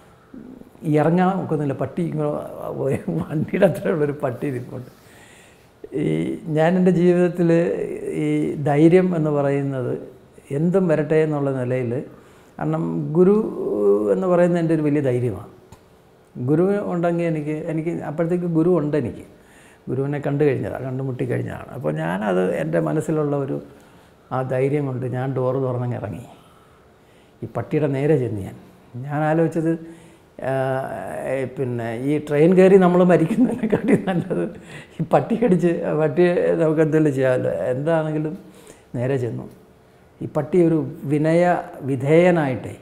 ഈ ഇറങ്ങാൻ ഒക്കുന്നില്ല പട്ടി ഇങ്ങനെ പോയി വണ്ടിയുടെ അത്രയുള്ളൊരു പട്ടി നിൽപ്പുണ്ട് ഈ ഞാൻ എൻ്റെ ജീവിതത്തിൽ ഈ ധൈര്യം എന്ന് പറയുന്നത് എന്തും വരട്ടെ എന്നുള്ള നിലയിൽ കാരണം ഗുരു എന്ന് പറയുന്നത് എൻ്റെ ഒരു വലിയ ധൈര്യമാണ് ഗുരു ഉണ്ടെങ്കിൽ എനിക്ക് എനിക്ക് അപ്പോഴത്തേക്ക് ഗുരു ഉണ്ട് എനിക്ക് ഗുരുവിനെ കണ്ടു കഴിഞ്ഞതാണ് കണ്ടുമുട്ടി കഴിഞ്ഞതാണ് അപ്പോൾ ഞാനത് എൻ്റെ മനസ്സിലുള്ള ഒരു ആ ധൈര്യം കൊണ്ട് ഞാൻ ഡോറ് തുറന്നങ്ങ് ഇറങ്ങി ഈ പട്ടിയുടെ നേരെ ചെന്ന് ഞാൻ ഞാൻ ആലോചിച്ചത് ആ, ഏ, പിന്നെ ഈ ട്രെയിൻ കയറി നമ്മൾ മരിക്കുന്നതിനെക്കാട്ടി നല്ലത് ഈ പട്ടി കടിച്ച് പട്ടിയെ നമുക്ക് എന്തെങ്കിലും ചെയ്യാമല്ലോ എന്താണെങ്കിലും നേരെ ചെന്നു ഈ പട്ടി ഒരു വിനയ വിധേയനായിട്ടേ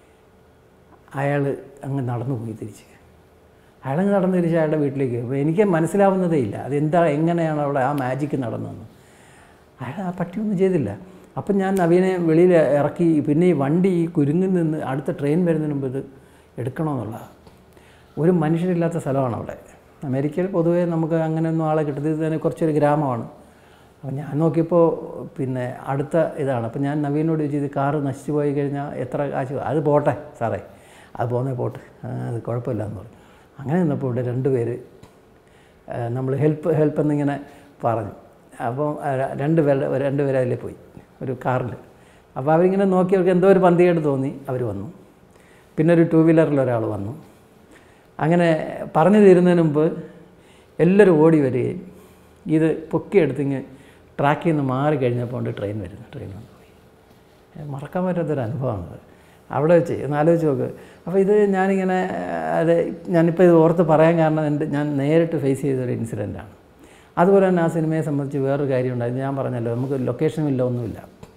അയാൾ അങ്ങ് നടന്നു പോയി തിരിച്ച് അയാളങ്ങ് നടന്നു തിരിച്ച് അയാളുടെ വീട്ടിലേക്ക് അപ്പോൾ എനിക്ക് മനസ്സിലാവുന്നതേ ഇല്ല അതെന്താ എങ്ങനെയാണ് അവിടെ ആ മാജിക്ക് നടന്നതെന്ന് അയാൾ ആ പട്ടിയൊന്നും ചെയ്തില്ല അപ്പം ഞാൻ നവീനെ വെളിയിൽ ഇറക്കി പിന്നെ ഈ വണ്ടി ഈ കുരുങ്ങിൽ നിന്ന് അടുത്ത ട്രെയിൻ വരുന്നതിന് മുമ്പ് ഇത് എടുക്കണമെന്നുള്ളതാണ് ഒരു മനുഷ്യരില്ലാത്ത സ്ഥലമാണ് അവിടെ അമേരിക്കയിൽ പൊതുവേ നമുക്ക് അങ്ങനെയൊന്നും ആളെ കിട്ടുന്നത് ഇത് തന്നെ കുറച്ചൊരു ഗ്രാമമാണ് അപ്പോൾ ഞാൻ നോക്കിയപ്പോൾ പിന്നെ അടുത്ത ഇതാണ് അപ്പോൾ ഞാൻ നവീനോട് ചോദിച്ചു ഇത് കാറ് നശിച്ചു പോയി കഴിഞ്ഞാൽ എത്ര കാശ് അത് പോട്ടെ സാറേ അത് പോകുന്നേ പോട്ടെ ആ, അത് കുഴപ്പമില്ല എന്ന് പറഞ്ഞു അങ്ങനെ നിന്നപ്പോൾ ഇവിടെ രണ്ട് പേര് നമ്മൾ ഹെൽപ്പ് ഹെൽപ്പ് എന്നിങ്ങനെ പറഞ്ഞു അപ്പോൾ ആ, രണ്ട് പേരുടെ രണ്ട് പേര് അതിൽ പോയി ഒരു കാറിൽ അപ്പോൾ അവരിങ്ങനെ നോക്കി അവർക്ക് എന്തോ ഒരു പന്തികേട് തോന്നി അവർ വന്നു പിന്നെ ഒരു ടൂ വീലറിൽ ഒരാൾ വന്നു അങ്ങനെ പറഞ്ഞു തീരുന്നതിന് മുമ്പ് എല്ലാവരും ഓടി വരികയും ഇത് പൊക്കിയെടുത്തിങ്ങ് ട്രാക്കിൽ നിന്ന് മാറി കഴിഞ്ഞപ്പോൾ ഉണ്ട് ട്രെയിൻ വരുന്നു ട്രെയിൻ വന്നു പോയി ഏ, മറക്കാൻ പറ്റാത്തൊരു അനുഭവമാണത് അവിടെ വെച്ച് ഒന്ന് ആലോചിച്ച് നോക്ക് അപ്പോൾ ഇത് ഞാനിങ്ങനെ അത് ഞാനിപ്പോൾ ഇത് ഓർത്ത് പറയാൻ കാരണം എൻ്റെ ഞാൻ നേരിട്ട് ഫേസ് ചെയ്തൊരു ഇൻസിഡൻ്റാണ് അതുപോലെ തന്നെ ആ സിനിമയെ സംബന്ധിച്ച് വേറൊരു കാര്യമുണ്ടായി ഞാൻ പറഞ്ഞല്ലോ നമുക്ക് ലൊക്കേഷനും ഇല്ല ഒന്നുമില്ല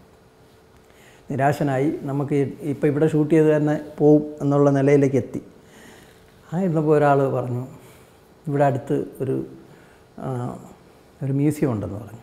നിരാശനായി നമുക്ക് ഇപ്പോൾ ഇവിടെ ഷൂട്ട് ചെയ്ത് തന്നെ പോവും എന്നുള്ള നിലയിലേക്ക് എത്തി ആ ഇരുന്നപ്പോൾ ഒരാൾ പറഞ്ഞു ഇവിടെ അടുത്ത് ഒരു ആ, ഒരു മ്യൂസിയം ഉണ്ടെന്ന് പറഞ്ഞു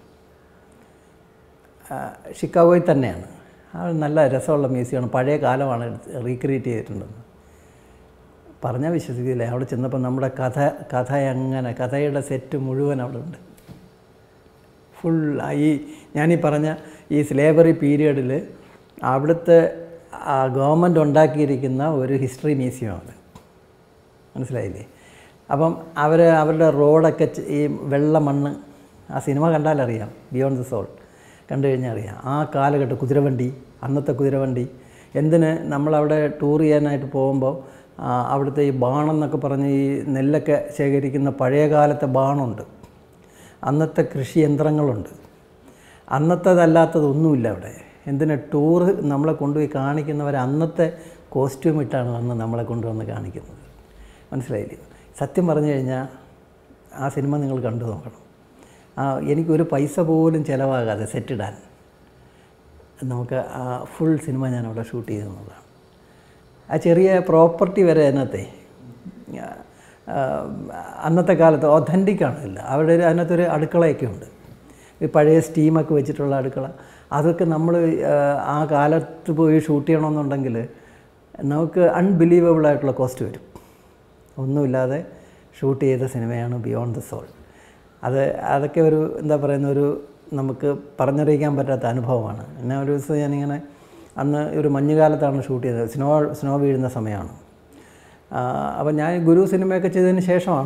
ആ, ഷിക്കാഗോയിൽ തന്നെയാണ് ആ നല്ല രസമുള്ള മ്യൂസിയമാണ് പഴയ കാലമാണ് റീക്രിയേറ്റ് ചെയ്തിട്ടുണ്ടെന്ന് പറഞ്ഞാൽ വിശ്വസിക്കില്ല അവിടെ ചെന്നപ്പോൾ നമ്മുടെ കഥ കഥ എങ്ങനെ കഥയുടെ സെറ്റ് മുഴുവൻ അവിടെ ഉണ്ട് ഫുൾ ഈ ഞാനീ പറഞ്ഞ ഈ സ്ലേവറി പീരിയഡിൽ അവിടുത്തെ ഗവൺമെൻറ് ഉണ്ടാക്കിയിരിക്കുന്ന ഒരു ഹിസ്റ്ററി മ്യൂസിയമാണ് മനസ്സിലായില്ലേ അപ്പം അവർ അവരുടെ റോഡൊക്കെ ചെ- ഈ വെള്ള മണ്ണ് ആ സിനിമ കണ്ടാലറിയാം ബിയോണ്ട് ദ സോൾ കണ്ടു കഴിഞ്ഞാൽ അറിയാം ആ കാലഘട്ടം കുതിരവണ്ടി അന്നത്തെ കുതിരവണ്ടി എന്തിന് നമ്മളവിടെ ടൂർ ചെയ്യാനായിട്ട് പോകുമ്പോൾ ആ, അവിടുത്തെ ഈ ബാണെന്നൊക്കെ പറഞ്ഞ് ഈ നെല്ലൊക്കെ ശേഖരിക്കുന്ന പഴയ കാലത്തെ ബാണുണ്ട് അന്നത്തെ കൃഷി യന്ത്രങ്ങളുണ്ട് അന്നത്തേതല്ലാത്തതൊന്നുമില്ല അവിടെ എന്തിനാ ടൂറ് നമ്മളെ കൊണ്ടുപോയി കാണിക്കുന്നവർ അന്നത്തെ കോസ്റ്റ്യൂം ഇട്ടാണ് വന്ന് നമ്മളെ കൊണ്ടുവന്ന് കാണിക്കുന്നത് മനസ്സിലായില്ലേ സത്യം പറഞ്ഞു കഴിഞ്ഞാൽ ആ സിനിമ നിങ്ങൾ കണ്ടു നോക്കണം ആ എനിക്കൊരു പൈസ പോലും ചിലവാകാതെ സെറ്റിടാൻ നമുക്ക് ആ ഫുൾ സിനിമ ഞാൻ അവിടെ ഷൂട്ട് ചെയ്തെന്നുള്ളതാണ് ആ ചെറിയ പ്രോപ്പർട്ടി വരെ അതിനകത്തെ ആ, ആ, അന്നത്തെ കാലത്ത് ഒഥൻറ്റിക്കാണ് ഇല്ല അവിടെ ഒരു അതിനകത്തൊരു അടുക്കളയൊക്കെ ഉണ്ട് ഈ പഴയ സ്റ്റീമൊക്കെ വെച്ചിട്ടുള്ള അടുക്കള അതൊക്കെ നമ്മൾ ആ കാലത്ത് പോയി ഷൂട്ട് ചെയ്യണമെന്നുണ്ടെങ്കിൽ നമുക്ക് അൺബിലീവബിൾ ആയിട്ടുള്ള കോസ്റ്റ് വരും ഒന്നുമില്ലാതെ ഷൂട്ട് ചെയ്ത സിനിമയാണ് ബിയോണ്ട് ദ സോൾ അത് അതൊക്കെ ഒരു എന്താ പറയുന്ന ഒരു നമുക്ക് പറഞ്ഞറിയിക്കാൻ പറ്റാത്ത അനുഭവമാണ് എന്നെ ഒരു ദിവസം ഞാനിങ്ങനെ അന്ന് ഒരു മഞ്ഞുകാലത്താണ് ഷൂട്ട് ചെയ്തത് സ്നോ സ്നോ വീഴുന്ന സമയമാണ് അപ്പം ഞാൻ ഗുരു സിനിമയൊക്കെ ചെയ്തതിന് ശേഷമാണ്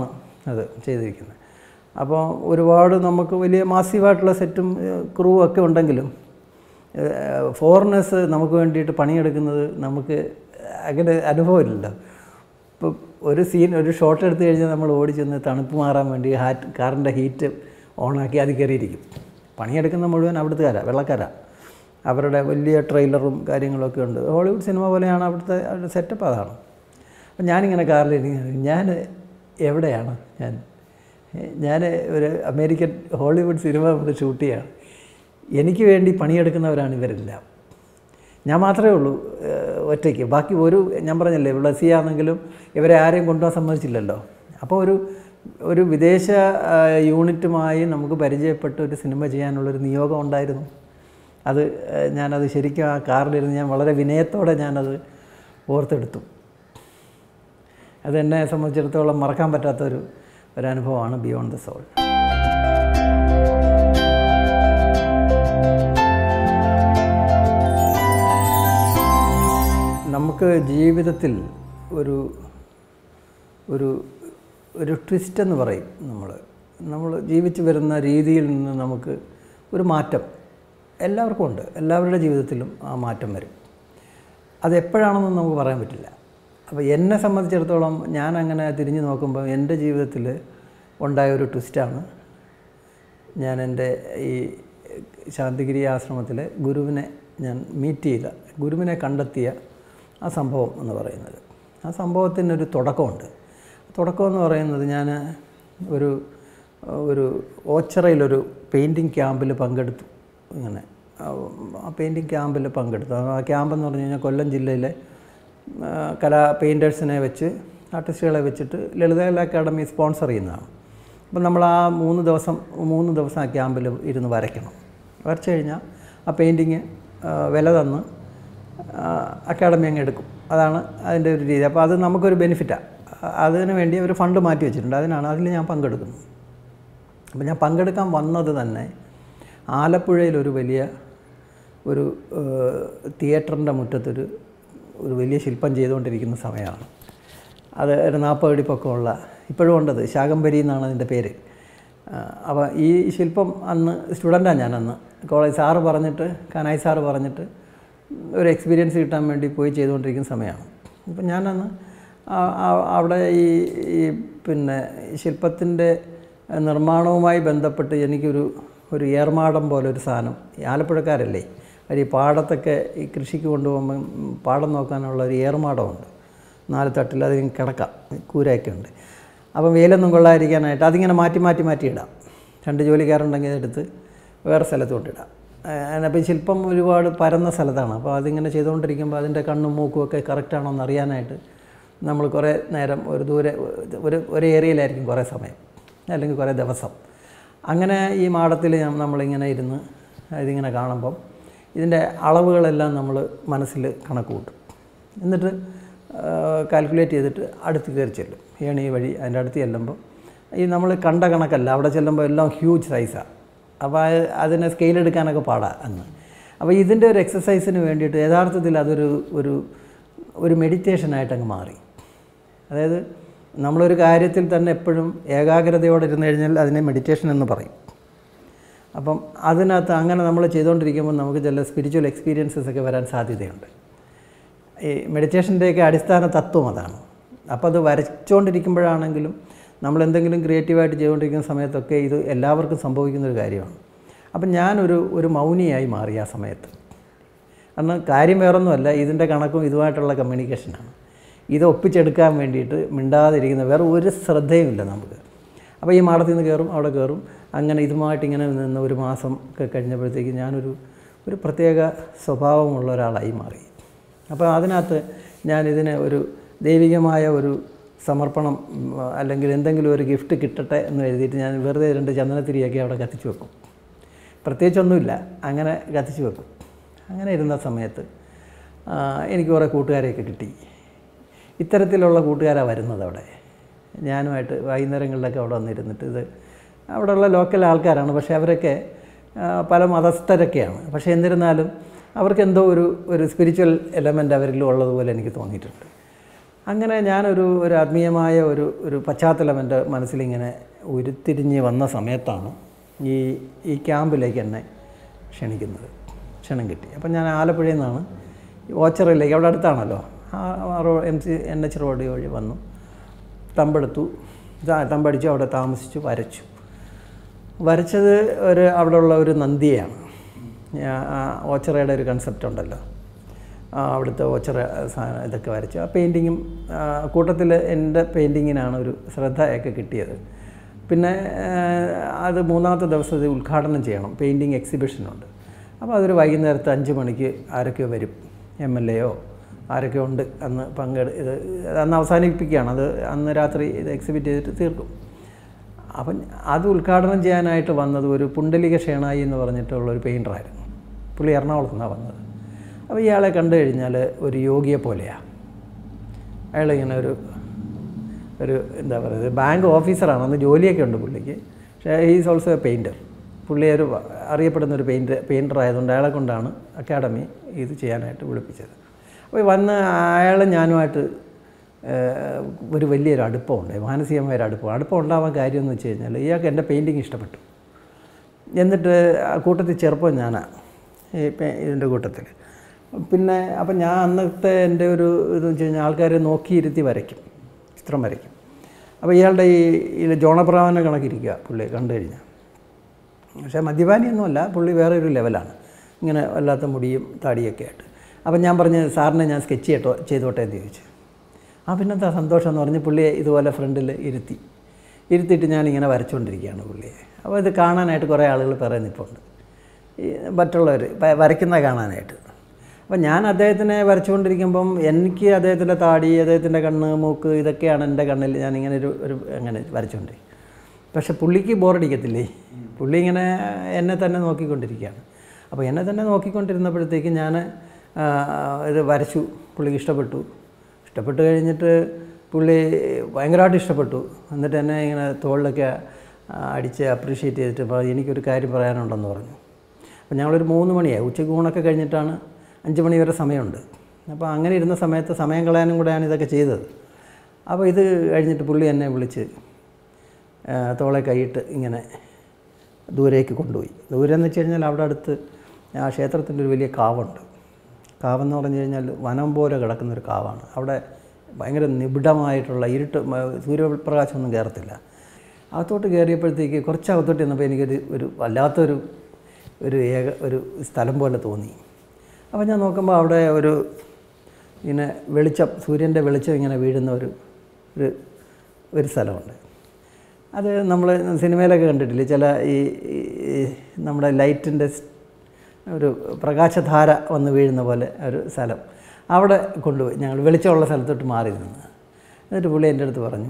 അത് ചെയ്തിരിക്കുന്നത് അപ്പോൾ ഒരുപാട് നമുക്ക് വലിയ മാസീവായിട്ടുള്ള സെറ്റും ക്രൂ ഒക്കെ ഉണ്ടെങ്കിലും ഫോറിനേഴ്സ് നമുക്ക് വേണ്ടിയിട്ട് പണിയെടുക്കുന്നത് നമുക്ക് അങ്ങനെ അനുഭവമില്ലല്ലോ ഇപ്പോൾ ഒരു സീൻ ഒരു ഷോട്ട് എടുത്തു കഴിഞ്ഞാൽ നമ്മൾ ഓടി ചെന്ന് തണുപ്പ് മാറാൻ വേണ്ടി ഹാറ്റ് കാറിൻ്റെ ഹീറ്റ് ഓണാക്കി അത് കയറിയിരിക്കും പണിയെടുക്കുന്ന മുഴുവൻ അവിടുത്തുകാരാ വെള്ളക്കാരാ അവരുടെ വലിയ ട്രെയിലറും കാര്യങ്ങളൊക്കെ ഉണ്ട് ഹോളിവുഡ് സിനിമ പോലെയാണ് അവിടുത്തെ അവരുടെ സെറ്റപ്പ് അതാണ് അപ്പം ഞാനിങ്ങനെ കാറിലിരിക്കുന്നത് ഞാൻ എവിടെയാണ് ഞാൻ ഞാൻ ഒരു അമേരിക്കൻ ഹോളിവുഡ് സിനിമ ഇവിടെ ഷൂട്ട് ചെയ്യാണ് എനിക്ക് വേണ്ടി പണിയെടുക്കുന്നവരാണ് ഇവരെല്ലാം ഞാൻ മാത്രമേ ഉള്ളൂ ഏഹ്, ഒറ്റയ്ക്ക് ബാക്കി ഒരു ഞാൻ പറഞ്ഞില്ലേ ബ്ലസ്സിയാണെങ്കിലും ഇവരെ ആരെയും കൊണ്ടുപോകാൻ സമ്മതിച്ചില്ലല്ലോ അപ്പോൾ ഒരു ഒരു വിദേശ ആ, യൂണിറ്റുമായി നമുക്ക് പരിചയപ്പെട്ട് ഒരു സിനിമ ചെയ്യാനുള്ളൊരു നിയോഗം ഉണ്ടായിരുന്നു അത് ഏഹ്, ഞാനത് ശരിക്കും ആ കാറിലിരുന്ന് ഞാൻ വളരെ വിനയത്തോടെ ഞാനത് ഓർത്തെടുത്തു അതെന്നെ സംബന്ധിച്ചിടത്തോളം മറക്കാൻ പറ്റാത്തൊരു ഒരനുഭവമാണ് ബിയോണ്ട് ദ സോൾ നമുക്ക് ജീവിതത്തിൽ ഒരു ഒരു ഒരു ട്വിസ്റ്റ് എന്ന് പറയും നമ്മൾ നമ്മൾ ജീവിച്ചു വരുന്ന രീതിയിൽ നിന്ന് നമുക്ക് ഒരു മാറ്റം എല്ലാവർക്കും ഉണ്ട് എല്ലാവരുടെ ജീവിതത്തിലും ആ മാറ്റം വരും അത് എപ്പോഴാണെന്ന് നമുക്ക് പറയാൻ പറ്റില്ല അപ്പോൾ എന്നെ സംബന്ധിച്ചിടത്തോളം ഞാൻ അങ്ങനെ തിരിഞ്ഞു നോക്കുമ്പോൾ എൻ്റെ ജീവിതത്തിൽ ഉണ്ടായ ഒരു ട്വിസ്റ്റാണ് ഞാൻ എൻ്റെ ഈ ശാന്തിഗിരി ആശ്രമത്തിലെ ഗുരുവിനെ ഞാൻ മീറ്റ് ചെയ്ത ഗുരുവിനെ കണ്ടെത്തിയ ആ സംഭവം എന്ന് പറയുന്നത് ആ സംഭവത്തിനൊരു തുടക്കമുണ്ട് തുടക്കം എന്ന് പറയുന്നത് ഞാൻ ഒരു ഒരു ഓച്ചറയിലൊരു പെയിൻറ്റിങ് ക്യാമ്പിൽ പങ്കെടുത്തു ഇങ്ങനെ ആ പെയിൻറ്റിങ് ക്യാമ്പിൽ പങ്കെടുത്തു ആ ക്യാമ്പ് എന്ന് പറഞ്ഞു കഴിഞ്ഞാൽ കൊല്ലം ജില്ലയിലെ ആ, കലാ പെയിൻറ്റേഴ്സിനെ വെച്ച് ആർട്ടിസ്റ്റുകളെ വെച്ചിട്ട് ലളിതകല അക്കാദമി സ്പോൺസർ ചെയ്യുന്നതാണ് അപ്പം നമ്മൾ ആ മൂന്ന് ദിവസം മൂന്ന് ദിവസം ആ ക്യാമ്പിൽ ഇരുന്ന് വരയ്ക്കണം വരച്ചു കഴിഞ്ഞാൽ ആ പെയിൻറ്റിങ് വില തന്ന് ആ, അക്കാഡമി അങ്ങ് എടുക്കും അതാണ് അതിൻ്റെ ഒരു രീതി അപ്പോൾ അത് നമുക്കൊരു ബെനിഫിറ്റാണ് അതിന് വേണ്ടി ഒരു ഫണ്ട് മാറ്റി വെച്ചിട്ടുണ്ട് അതിനാണ് അതിൽ ഞാൻ പങ്കെടുക്കുന്നത് അപ്പോൾ ഞാൻ പങ്കെടുക്കാൻ വന്നത് തന്നെ ആലപ്പുഴയിലൊരു വലിയ ഒരു തിയേറ്ററിൻ്റെ മുറ്റത്തൊരു ഒരു വലിയ ശില്പം ചെയ്തുകൊണ്ടിരിക്കുന്ന സമയമാണ് അത് ഒരു നാൽപ്പത് അടി പൊക്കമുള്ള ഇപ്പോഴും ഉണ്ടത് ശാകംബരി എന്നാണ് അതിൻ്റെ പേര് അപ്പോൾ ഈ ശില്പം അന്ന് സ്റ്റുഡൻ്റാണ് ഞാൻ അന്ന് കോളേജ് സാറ് പറഞ്ഞിട്ട് കനായി സാറ് പറഞ്ഞിട്ട് ഒരു എക്സ്പീരിയൻസ് കിട്ടാൻ വേണ്ടി പോയി ചെയ്തുകൊണ്ടിരിക്കുന്ന സമയമാണ് അപ്പം ഞാനന്ന് ആ- ആ- അവിടെ ഈ ഈ പിന്നെ ശില്പത്തിൻ്റെ നിർമ്മാണവുമായി ബന്ധപ്പെട്ട് എനിക്കൊരു ഒരു ഏർമാടം പോലെ ഒരു സാധനം ഈ ആലപ്പുഴക്കാരല്ലേ അവർ ഈ പാടത്തൊക്കെ ഈ കൃഷിക്ക് കൊണ്ടുപോകുമ്പം പാടം നോക്കാനുള്ള ഒരു ഏർമാടമുണ്ട് നാല് തട്ടിൽ അതിന് കിടക്കാം കൂരയൊക്കെ ഉണ്ട് അപ്പം വെയിലൊന്നും കൊള്ളാതിരിക്കാനായിട്ട് അതിങ്ങനെ മാറ്റി മാറ്റി മാറ്റി ഇടാം രണ്ട് ജോലിക്കാരുണ്ടെങ്കിൽ അതെടുത്ത് വേറെ സ്ഥലത്ത് കൊണ്ടിടാം അപ്പോൾ ഈ ശില്പം ഒരുപാട് പരന്ന സ്ഥലത്താണ് അപ്പോൾ അതിങ്ങനെ ചെയ്തുകൊണ്ടിരിക്കുമ്പോൾ അതിൻ്റെ കണ്ണും മൂക്കും ഒക്കെ കറക്റ്റാണോ എന്ന് അറിയാനായിട്ട് നമ്മൾ കുറേ നേരം ഒരു ദൂരെ ഒരു ഒരു ഏരിയയിലായിരിക്കും കുറേ സമയം അല്ലെങ്കിൽ കുറേ ദിവസം അങ്ങനെ ഈ മാടത്തിൽ നമ്മളിങ്ങനെ ഇരുന്ന് ഇതിങ്ങനെ കാണുമ്പം ഇതിൻ്റെ അളവുകളെല്ലാം നമ്മൾ മനസ്സിൽ കണക്ക് കൂട്ടും എന്നിട്ട് കാൽക്കുലേറ്റ് ചെയ്തിട്ട് അടുത്ത് കയറി ചെല്ലും ഏണി വഴി അതിൻ്റെ അടുത്ത് ചെല്ലുമ്പോൾ ഈ നമ്മൾ കണ്ട കണക്കല്ല അവിടെ ചെല്ലുമ്പോൾ എല്ലാം ഹ്യൂജ് സൈസാണ് അപ്പോൾ അത് അതിനെ സ്കെയിൽ എടുക്കാനൊക്കെ പാടാണ് അന്ന് അപ്പോൾ ഇതിൻ്റെ ഒരു എക്സസൈസിന് വേണ്ടിയിട്ട് യഥാർത്ഥത്തിൽ അതൊരു ഒരു ഒരു മെഡിറ്റേഷനായിട്ട് അങ്ങ് മാറി അതായത് നമ്മളൊരു കാര്യത്തിൽ തന്നെ എപ്പോഴും ഏകാഗ്രതയോടെ ഇരുന്ന് കഴിഞ്ഞാൽ അതിനെ മെഡിറ്റേഷൻ എന്ന് പറയും അപ്പം അതിനകത്ത് അങ്ങനെ നമ്മൾ ചെയ്തുകൊണ്ടിരിക്കുമ്പോൾ നമുക്ക് ചില സ്പിരിച്വൽ എക്സ്പീരിയൻസസ് ഒക്കെ വരാൻ സാധ്യതയുണ്ട് ഈ മെഡിറ്റേഷൻ്റെയൊക്കെ അടിസ്ഥാന തത്വം അതാണ് അപ്പോൾ അത് വരച്ചുകൊണ്ടിരിക്കുമ്പോഴാണെങ്കിലും നമ്മൾ എന്തെങ്കിലും ക്രിയേറ്റീവായിട്ട് ചെയ്തുകൊണ്ടിരിക്കുന്ന സമയത്തൊക്കെ ഇത് എല്ലാവർക്കും സംഭവിക്കുന്ന ഒരു കാര്യമാണ് അപ്പം ഞാനൊരു ഒരു മൗനിയായി മാറി ആ സമയത്ത് കാരണം കാര്യം വേറൊന്നുമല്ല ഇതിൻ്റെ കണക്കും ഇതുമായിട്ടുള്ള കമ്മ്യൂണിക്കേഷനാണ് ഇത് ഒപ്പിച്ചെടുക്കാൻ വേണ്ടിയിട്ട് മിണ്ടാതിരിക്കുന്ന വേറെ ഒരു ശ്രദ്ധയുമില്ല നമുക്ക് അപ്പോൾ ഈ മാടത്തിൽ നിന്ന് കയറും അവിടെ കയറും അങ്ങനെ ഇതുമായിട്ട് ഇങ്ങനെ നിന്ന് ഒരു മാസം ഒക്കെ കഴിഞ്ഞപ്പോഴത്തേക്ക് ഞാനൊരു ഒരു പ്രത്യേക സ്വഭാവമുള്ള ഒരാളായി മാറി അപ്പോൾ അതിനകത്ത് ഞാൻ ഇതിനെ ഒരു ദൈവികമായ ഒരു സമർപ്പണം ഉം, അല്ലെങ്കിൽ എന്തെങ്കിലും ഒരു ഗിഫ്റ്റ് കിട്ടട്ടെ എന്ന് എഴുതിയിട്ട് ഞാൻ വെറുതെ രണ്ട് ചന്ദനത്തിരിയൊക്കെ അവിടെ കത്തിച്ചു വെക്കും പ്രത്യേകിച്ചൊന്നുമില്ല അങ്ങനെ കത്തിച്ചു വെക്കും അങ്ങനെ ഇരുന്ന സമയത്ത് ആ, എനിക്ക് കുറേ കൂട്ടുകാരെയൊക്കെ കിട്ടി ഇത്തരത്തിലുള്ള കൂട്ടുകാരാണ് വരുന്നത് അവിടെ ഞാനുമായിട്ട് വൈകുന്നേരങ്ങളിലൊക്കെ അവിടെ വന്നിരുന്നിട്ട് ഇത് അവിടെയുള്ള ലോക്കൽ ആൾക്കാരാണ് പക്ഷേ അവരൊക്കെ ആ, പല മതസ്ഥരൊക്കെയാണ് പക്ഷേ എന്നിരുന്നാലും അവർക്ക് എന്തോ ഒരു ഒരു സ്പിരിച്വൽ എലമെൻ്റ് അവരിൽ ഉള്ളതുപോലെ എനിക്ക് തോന്നിയിട്ടുണ്ട് അങ്ങനെ ഞാനൊരു ഒരു ആത്മീയമായ ഒരു ഒരു പശ്ചാത്തലം എൻ്റെ മനസ്സിലിങ്ങനെ ഉരുത്തിരിഞ്ഞ് വന്ന സമയത്താണ് ഈ ഈ ക്യാമ്പിലേക്ക് എന്നെ ക്ഷണിക്കുന്നത് ക്ഷണം കിട്ടി അപ്പം ഞാൻ ആലപ്പുഴയിൽ നിന്നാണ് ഓച്ചറയിലേക്ക് അവിടെ അടുത്താണല്ലോ ആ റോ M C N H road വഴി വന്നു തമ്പെടുത്തു ഇതാ തമ്പടിച്ചു അവിടെ താമസിച്ചു വരച്ചു വരച്ചത് ഒരു അവിടെയുള്ള ഒരു നന്ദിയാണ് ഞാൻ ആ ഓച്ചറയുടെ ഒരു കൺസെപ്റ്റ് ഉണ്ടല്ലോ ആ അവിടുത്തെ ഓച്ചറ സാധനം ഇതൊക്കെ വരച്ചു ആ പെയിൻറ്റിങ്ങും കൂട്ടത്തിൽ എൻ്റെ പെയിൻറ്റിങ്ങിനാണ് ഒരു ശ്രദ്ധയൊക്കെ കിട്ടിയത് പിന്നെ ആ, അത് മൂന്നാമത്തെ ദിവസം ഇത് ഉദ്ഘാടനം ചെയ്യണം പെയിൻറ്റിങ് എക്സിബിഷനുണ്ട് അപ്പോൾ അതൊരു വൈകുന്നേരത്ത് അഞ്ച് മണിക്ക് ആരൊക്കെയോ വരും എം എൽ എയോ ആരൊക്കെ ഉണ്ട് അന്ന് പങ്കെടു ഇത് അന്ന് അവസാനിപ്പിക്കുകയാണ് അത് അന്ന് രാത്രി ഇത് എക്സിബിറ്റ് ചെയ്തിട്ട് തീർക്കും അപ്പം അത് ഉദ്ഘാടനം ചെയ്യാനായിട്ട് വന്നത് ഒരു പുണ്ടലിക ഷേണായി എന്ന് പറഞ്ഞിട്ടുള്ള ഒരു പെയിൻറ്ററായിരുന്നു പുള്ളി എറണാകുളത്ത് നിന്നാണ് വന്നത് അപ്പോൾ ഇയാളെ കണ്ടു കഴിഞ്ഞാൽ ഒരു യോഗിയെ പോലെയാണ് അയാളിങ്ങനെ ഒരു ഒരു എന്താ പറയുക ബാങ്ക് ഓഫീസറാണ് അന്ന് ജോലിയൊക്കെ ഉണ്ട് പുള്ളിക്ക് പക്ഷേ ഈസ് ഓൾസോ എ പെയിൻറ്റർ പുള്ളി ഒരു അറിയപ്പെടുന്ന ഒരു പെയിൻറ്റർ പെയിൻറ്റർ ആയതുകൊണ്ട് അയാളെ കൊണ്ടാണ് അക്കാഡമി ഇത് ചെയ്യാനായിട്ട് വിളിപ്പിച്ചത് അപ്പോൾ വന്ന് അയാൾ ഞാനുമായിട്ട് ഏഹ്, ഒരു വലിയൊരു അടുപ്പമുണ്ട് മാനസികമായ ഒരു അടുപ്പം അടുപ്പം ഉണ്ടാവാൻ കാര്യം എന്ന് വെച്ച് കഴിഞ്ഞാൽ ഇയാൾക്ക് എൻ്റെ പെയിൻറ്റിങ് ഇഷ്ടപ്പെട്ടു എന്നിട്ട് ആ കൂട്ടത്തിൽ ചെറുപ്പം ഞാനാണ് ഈ പെ- ഇതിൻ്റെ കൂട്ടത്തിൽ പിന്നെ അപ്പം ഞാൻ അന്നത്തെ എൻ്റെ ഒരു ഇതെന്ന് വെച്ച് കഴിഞ്ഞാൽ ആൾക്കാരെ നോക്കിയിരുത്തി വരയ്ക്കും ചിത്രം വരയ്ക്കും അപ്പോൾ ഇയാളുടെ ഈ ഇത് ജോണപ്രാവനെ കണക്കിരിക്കുക പുള്ളി കണ്ടു കഴിഞ്ഞാൽ പക്ഷേ മദ്യപാനിയൊന്നുമല്ല പുള്ളി വേറെ ഒരു ലെവലാണ് ഇങ്ങനെ വല്ലാത്ത മുടിയും താടിയൊക്കെ ആയിട്ട് അപ്പം ഞാൻ പറഞ്ഞ് സാറിനെ ഞാൻ സ്കെച്ച് ചെയ്യട്ടോ ചെയ്തോട്ടെ എന്ന് ചോദിച്ചു ആ പിന്നെന്താ സന്തോഷം എന്ന് പറഞ്ഞ് പുള്ളിയെ ഇതുപോലെ ഫ്രണ്ടിൽ ഇരുത്തി ഇരുത്തിയിട്ട് ഞാനിങ്ങനെ വരച്ചുകൊണ്ടിരിക്കുകയാണ് പുള്ളിയെ അപ്പോൾ ഇത് കാണാനായിട്ട് കുറേ ആളുകൾ പിറകെ നിൽപ്പുണ്ട് ഈ മറ്റുള്ളവർ വ- വരയ്ക്കുന്ന കാണാനായിട്ട് അപ്പം ഞാൻ അദ്ദേഹത്തിനെ വരച്ചുകൊണ്ടിരിക്കുമ്പം എനിക്ക് അദ്ദേഹത്തിൻ്റെ താടി അദ്ദേഹത്തിൻ്റെ കണ്ണ് മൂക്ക് ഇതൊക്കെയാണ് എൻ്റെ കണ്ണിൽ ഞാനിങ്ങനെ ഒരു ഒരു അങ്ങനെ വരച്ചുകൊണ്ടിരിക്കും പക്ഷെ പുള്ളിക്ക് ബോറടിക്കത്തില്ലേ പുള്ളി ഇങ്ങനെ എന്നെ തന്നെ നോക്കിക്കൊണ്ടിരിക്കുകയാണ് അപ്പോൾ എന്നെ തന്നെ നോക്കിക്കൊണ്ടിരുന്നപ്പോഴത്തേക്ക് ഞാൻ ആ, ഇത് വരച്ചു പുള്ളിക്ക് ഇഷ്ടപ്പെട്ടു ഇഷ്ടപ്പെട്ട് കഴിഞ്ഞിട്ട് പുള്ളി ഭയങ്കരമായിട്ട് ഇഷ്ടപ്പെട്ടു എന്നിട്ട് എന്നെ ഇങ്ങനെ തോളിലൊക്കെ ആ, അടിച്ച് അപ്രീഷിയേറ്റ് ചെയ്തിട്ട് അപ്പോൾ എനിക്കൊരു കാര്യം പറയാനുണ്ടെന്ന് പറഞ്ഞു അപ്പോൾ ഞങ്ങളൊരു മൂന്ന് മണിയായി ഉച്ചയ്ക്ക് ഊണൊക്കെ കഴിഞ്ഞിട്ടാണ് അഞ്ച് മണി വരെ സമയമുണ്ട് അപ്പോൾ അങ്ങനെ ഇരുന്ന സമയത്ത് സമയം കളയാനും കൂടെയാണ് ഇതൊക്കെ ചെയ്തത് അപ്പോൾ ഇത് കഴിഞ്ഞിട്ട് പുള്ളി എന്നെ വിളിച്ച് ആ, തോളെ കൈയിട്ട് ഇങ്ങനെ ദൂരേക്ക് കൊണ്ടുപോയി ദൂരെ എന്ന് വെച്ച് കഴിഞ്ഞാൽ അവിടെ അടുത്ത് ആ ക്ഷേത്രത്തിൻ്റെ ഒരു വലിയ കാവുണ്ട് കാവെന്ന് പറഞ്ഞു കഴിഞ്ഞാൽ വനം പോലെ കിടക്കുന്ന ഒരു കാവാണ് അവിടെ ഭയങ്കര നിബിഡമായിട്ടുള്ള ഇരുട്ട് മ- സൂര്യപ്രകാശമൊന്നും കയറത്തില്ല അകത്തോട്ട് കയറിയപ്പോഴത്തേക്ക് കുറച്ച് അകത്തോട്ട് ചെന്നപ്പോൾ എനിക്കൊരു ഒരു വല്ലാത്തൊരു ഒരു ഏക ഒരു സ്ഥലം പോലെ തോന്നി അപ്പോൾ ഞാൻ നോക്കുമ്പോൾ അവിടെ ഒരു ഇങ്ങനെ വെളിച്ചം സൂര്യൻ്റെ വെളിച്ചം ഇങ്ങനെ വീഴുന്ന ഒരു ഒരു ഒരു സ്ഥലമുണ്ട് അത് നമ്മൾ സിനിമയിലൊക്കെ കണ്ടിട്ടില്ലേ ചില ഈ ഈ നമ്മുടെ ലൈറ്റിൻ്റെ ഒരു പ്രകാശധാര വന്ന് വീഴുന്ന പോലെ ഒരു സ്ഥലം അവിടെ കൊണ്ടുപോയി ഞങ്ങൾ വെളിച്ചമുള്ള സ്ഥലത്തോട്ട് മാറി നിന്ന് എന്നിട്ട് പുള്ളി എൻ്റെ അടുത്ത് പറഞ്ഞു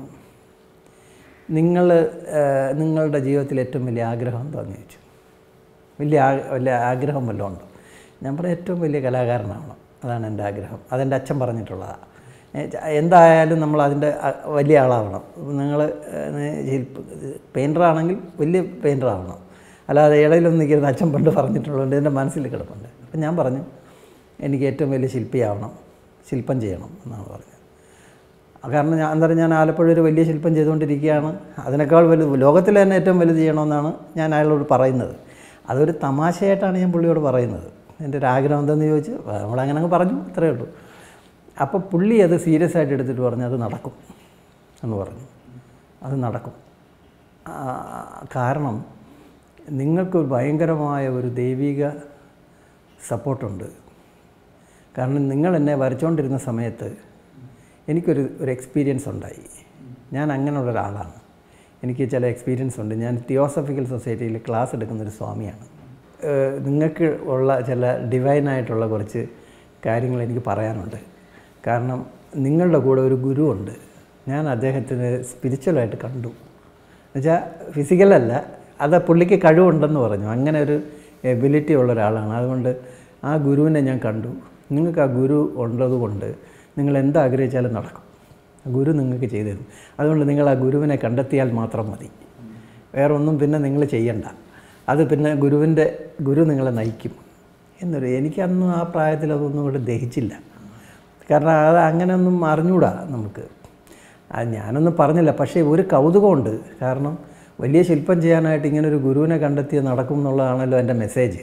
നിങ്ങൾ നിങ്ങളുടെ ജീവിതത്തിൽ ഏറ്റവും വലിയ ആഗ്രഹം എന്താണെന്ന് ചോദിച്ചു വലിയ ആ വലിയ ആഗ്രഹം വല്ലതും ഉണ്ടോ ഞാൻ പറഞ്ഞ ഏറ്റവും വലിയ കലാകാരനാവണം അതാണ് എൻ്റെ ആഗ്രഹം അതെൻ്റെ അച്ഛൻ പറഞ്ഞിട്ടുള്ളതാണ് ഏ, ച- എന്തായാലും നമ്മൾ അതിൻ്റെ അ- വലിയ ആളാവണം നിങ്ങൾ പെയിൻറ്ററാണെങ്കിൽ വലിയ പെയിൻറ്റർ ആവണം അല്ലാതെ ഇടയിലൊന്നും നിൽക്കരുത് അച്ഛൻ പണ്ട് പറഞ്ഞിട്ടുള്ളതുകൊണ്ട് എൻ്റെ മനസ്സിൽ കിടപ്പുണ്ട് അപ്പം ഞാൻ പറഞ്ഞു എനിക്ക് ഏറ്റവും വലിയ ശില്പിയാവണം ശില്പം ചെയ്യണം എന്നാണ് പറഞ്ഞത് കാരണം ഞാൻ എന്താ പറയുക ഞാൻ ആലപ്പുഴ ഒരു വലിയ ശില്പം ചെയ്തുകൊണ്ടിരിക്കുകയാണ് അതിനേക്കാൾ വലുത് ലോകത്തിൽ തന്നെ ഏറ്റവും വലുത് ചെയ്യണമെന്നാണ് ഞാൻ അയാളോട് പറയുന്നത് അതൊരു തമാശയായിട്ടാണ് ഞാൻ പുള്ളിയോട് പറയുന്നത് എൻ്റെ ഒരു ആഗ്രഹം എന്തെന്ന് ചോദിച്ചു നമ്മളങ്ങനെ അങ്ങ് പറഞ്ഞു അത്രയേ ഉള്ളൂ അപ്പോൾ പുള്ളി അത് സീരിയസ് ആയിട്ട് എടുത്തിട്ട് പറഞ്ഞു അത് നടക്കും എന്ന് പറഞ്ഞു അത് നടക്കും ആ, കാരണം നിങ്ങൾക്ക് ഭയങ്കരമായ ഒരു ദൈവിക സപ്പോർട്ടുണ്ട് കാരണം നിങ്ങൾ എന്നെ വരച്ചുകൊണ്ടിരുന്ന സമയത്ത് എനിക്കൊരു ഒരു എക്സ്പീരിയൻസ് ഉണ്ടായി ഞാൻ അങ്ങനെയുള്ള ഒരാളാണ് എനിക്ക് ചില എക്സ്പീരിയൻസ് ഉണ്ട് ഞാൻ തിയോസഫിക്കൽ സൊസൈറ്റിയിൽ ക്ലാസ് എടുക്കുന്ന ഒരു സ്വാമിയാണ് ഏഹ് നിങ്ങൾക്ക് ഉള്ള ചില ഡിവൈനായിട്ടുള്ള കുറച്ച് കാര്യങ്ങൾ എനിക്ക് പറയാനുണ്ട് കാരണം നിങ്ങളുടെ കൂടെ ഒരു ഗുരുവുണ്ട് ഞാൻ അദ്ദേഹത്തിന് സ്പിരിച്വലായിട്ട് കണ്ടു എന്നുവെച്ചാൽ ഫിസിക്കലല്ല അത് പുള്ളിക്ക് കഴിവുണ്ടെന്ന് പറഞ്ഞു അങ്ങനെ ഒരു എബിലിറ്റി ഉള്ള ഒരാളാണ് അതുകൊണ്ട് ആ ഗുരുവിനെ ഞാൻ കണ്ടു നിങ്ങൾക്ക് ആ ഗുരു ഉള്ളതുകൊണ്ട് നിങ്ങൾ എന്ത് ആഗ്രഹിച്ചാലും നടക്കും ഗുരു നിങ്ങൾക്ക് ചെയ്തു തരും അതുകൊണ്ട് നിങ്ങൾ ആ ഗുരുവിനെ കണ്ടെത്തിയാൽ മാത്രം മതി വേറെ ഒന്നും പിന്നെ നിങ്ങൾ ചെയ്യണ്ട അത് പിന്നെ ഗുരുവിൻ്റെ ഗുരു നിങ്ങളെ നയിക്കും എന്നൊരു എനിക്കന്ന് ആ പ്രായത്തിൽ അതൊന്നും കൂടെ ദഹിച്ചില്ല കാരണം അത് അങ്ങനെയൊന്നും അറിഞ്ഞൂടാ നമുക്ക് അത് ഞാനൊന്നും പറഞ്ഞില്ല പക്ഷേ ഒരു കൗതുകമുണ്ട് കാരണം വലിയ ശില്പം ചെയ്യാനായിട്ട് ഇങ്ങനെ ഒരു ഗുരുവിനെ കണ്ടെത്തി നടക്കും എന്നുള്ളതാണല്ലോ എൻ്റെ മെസ്സേജ്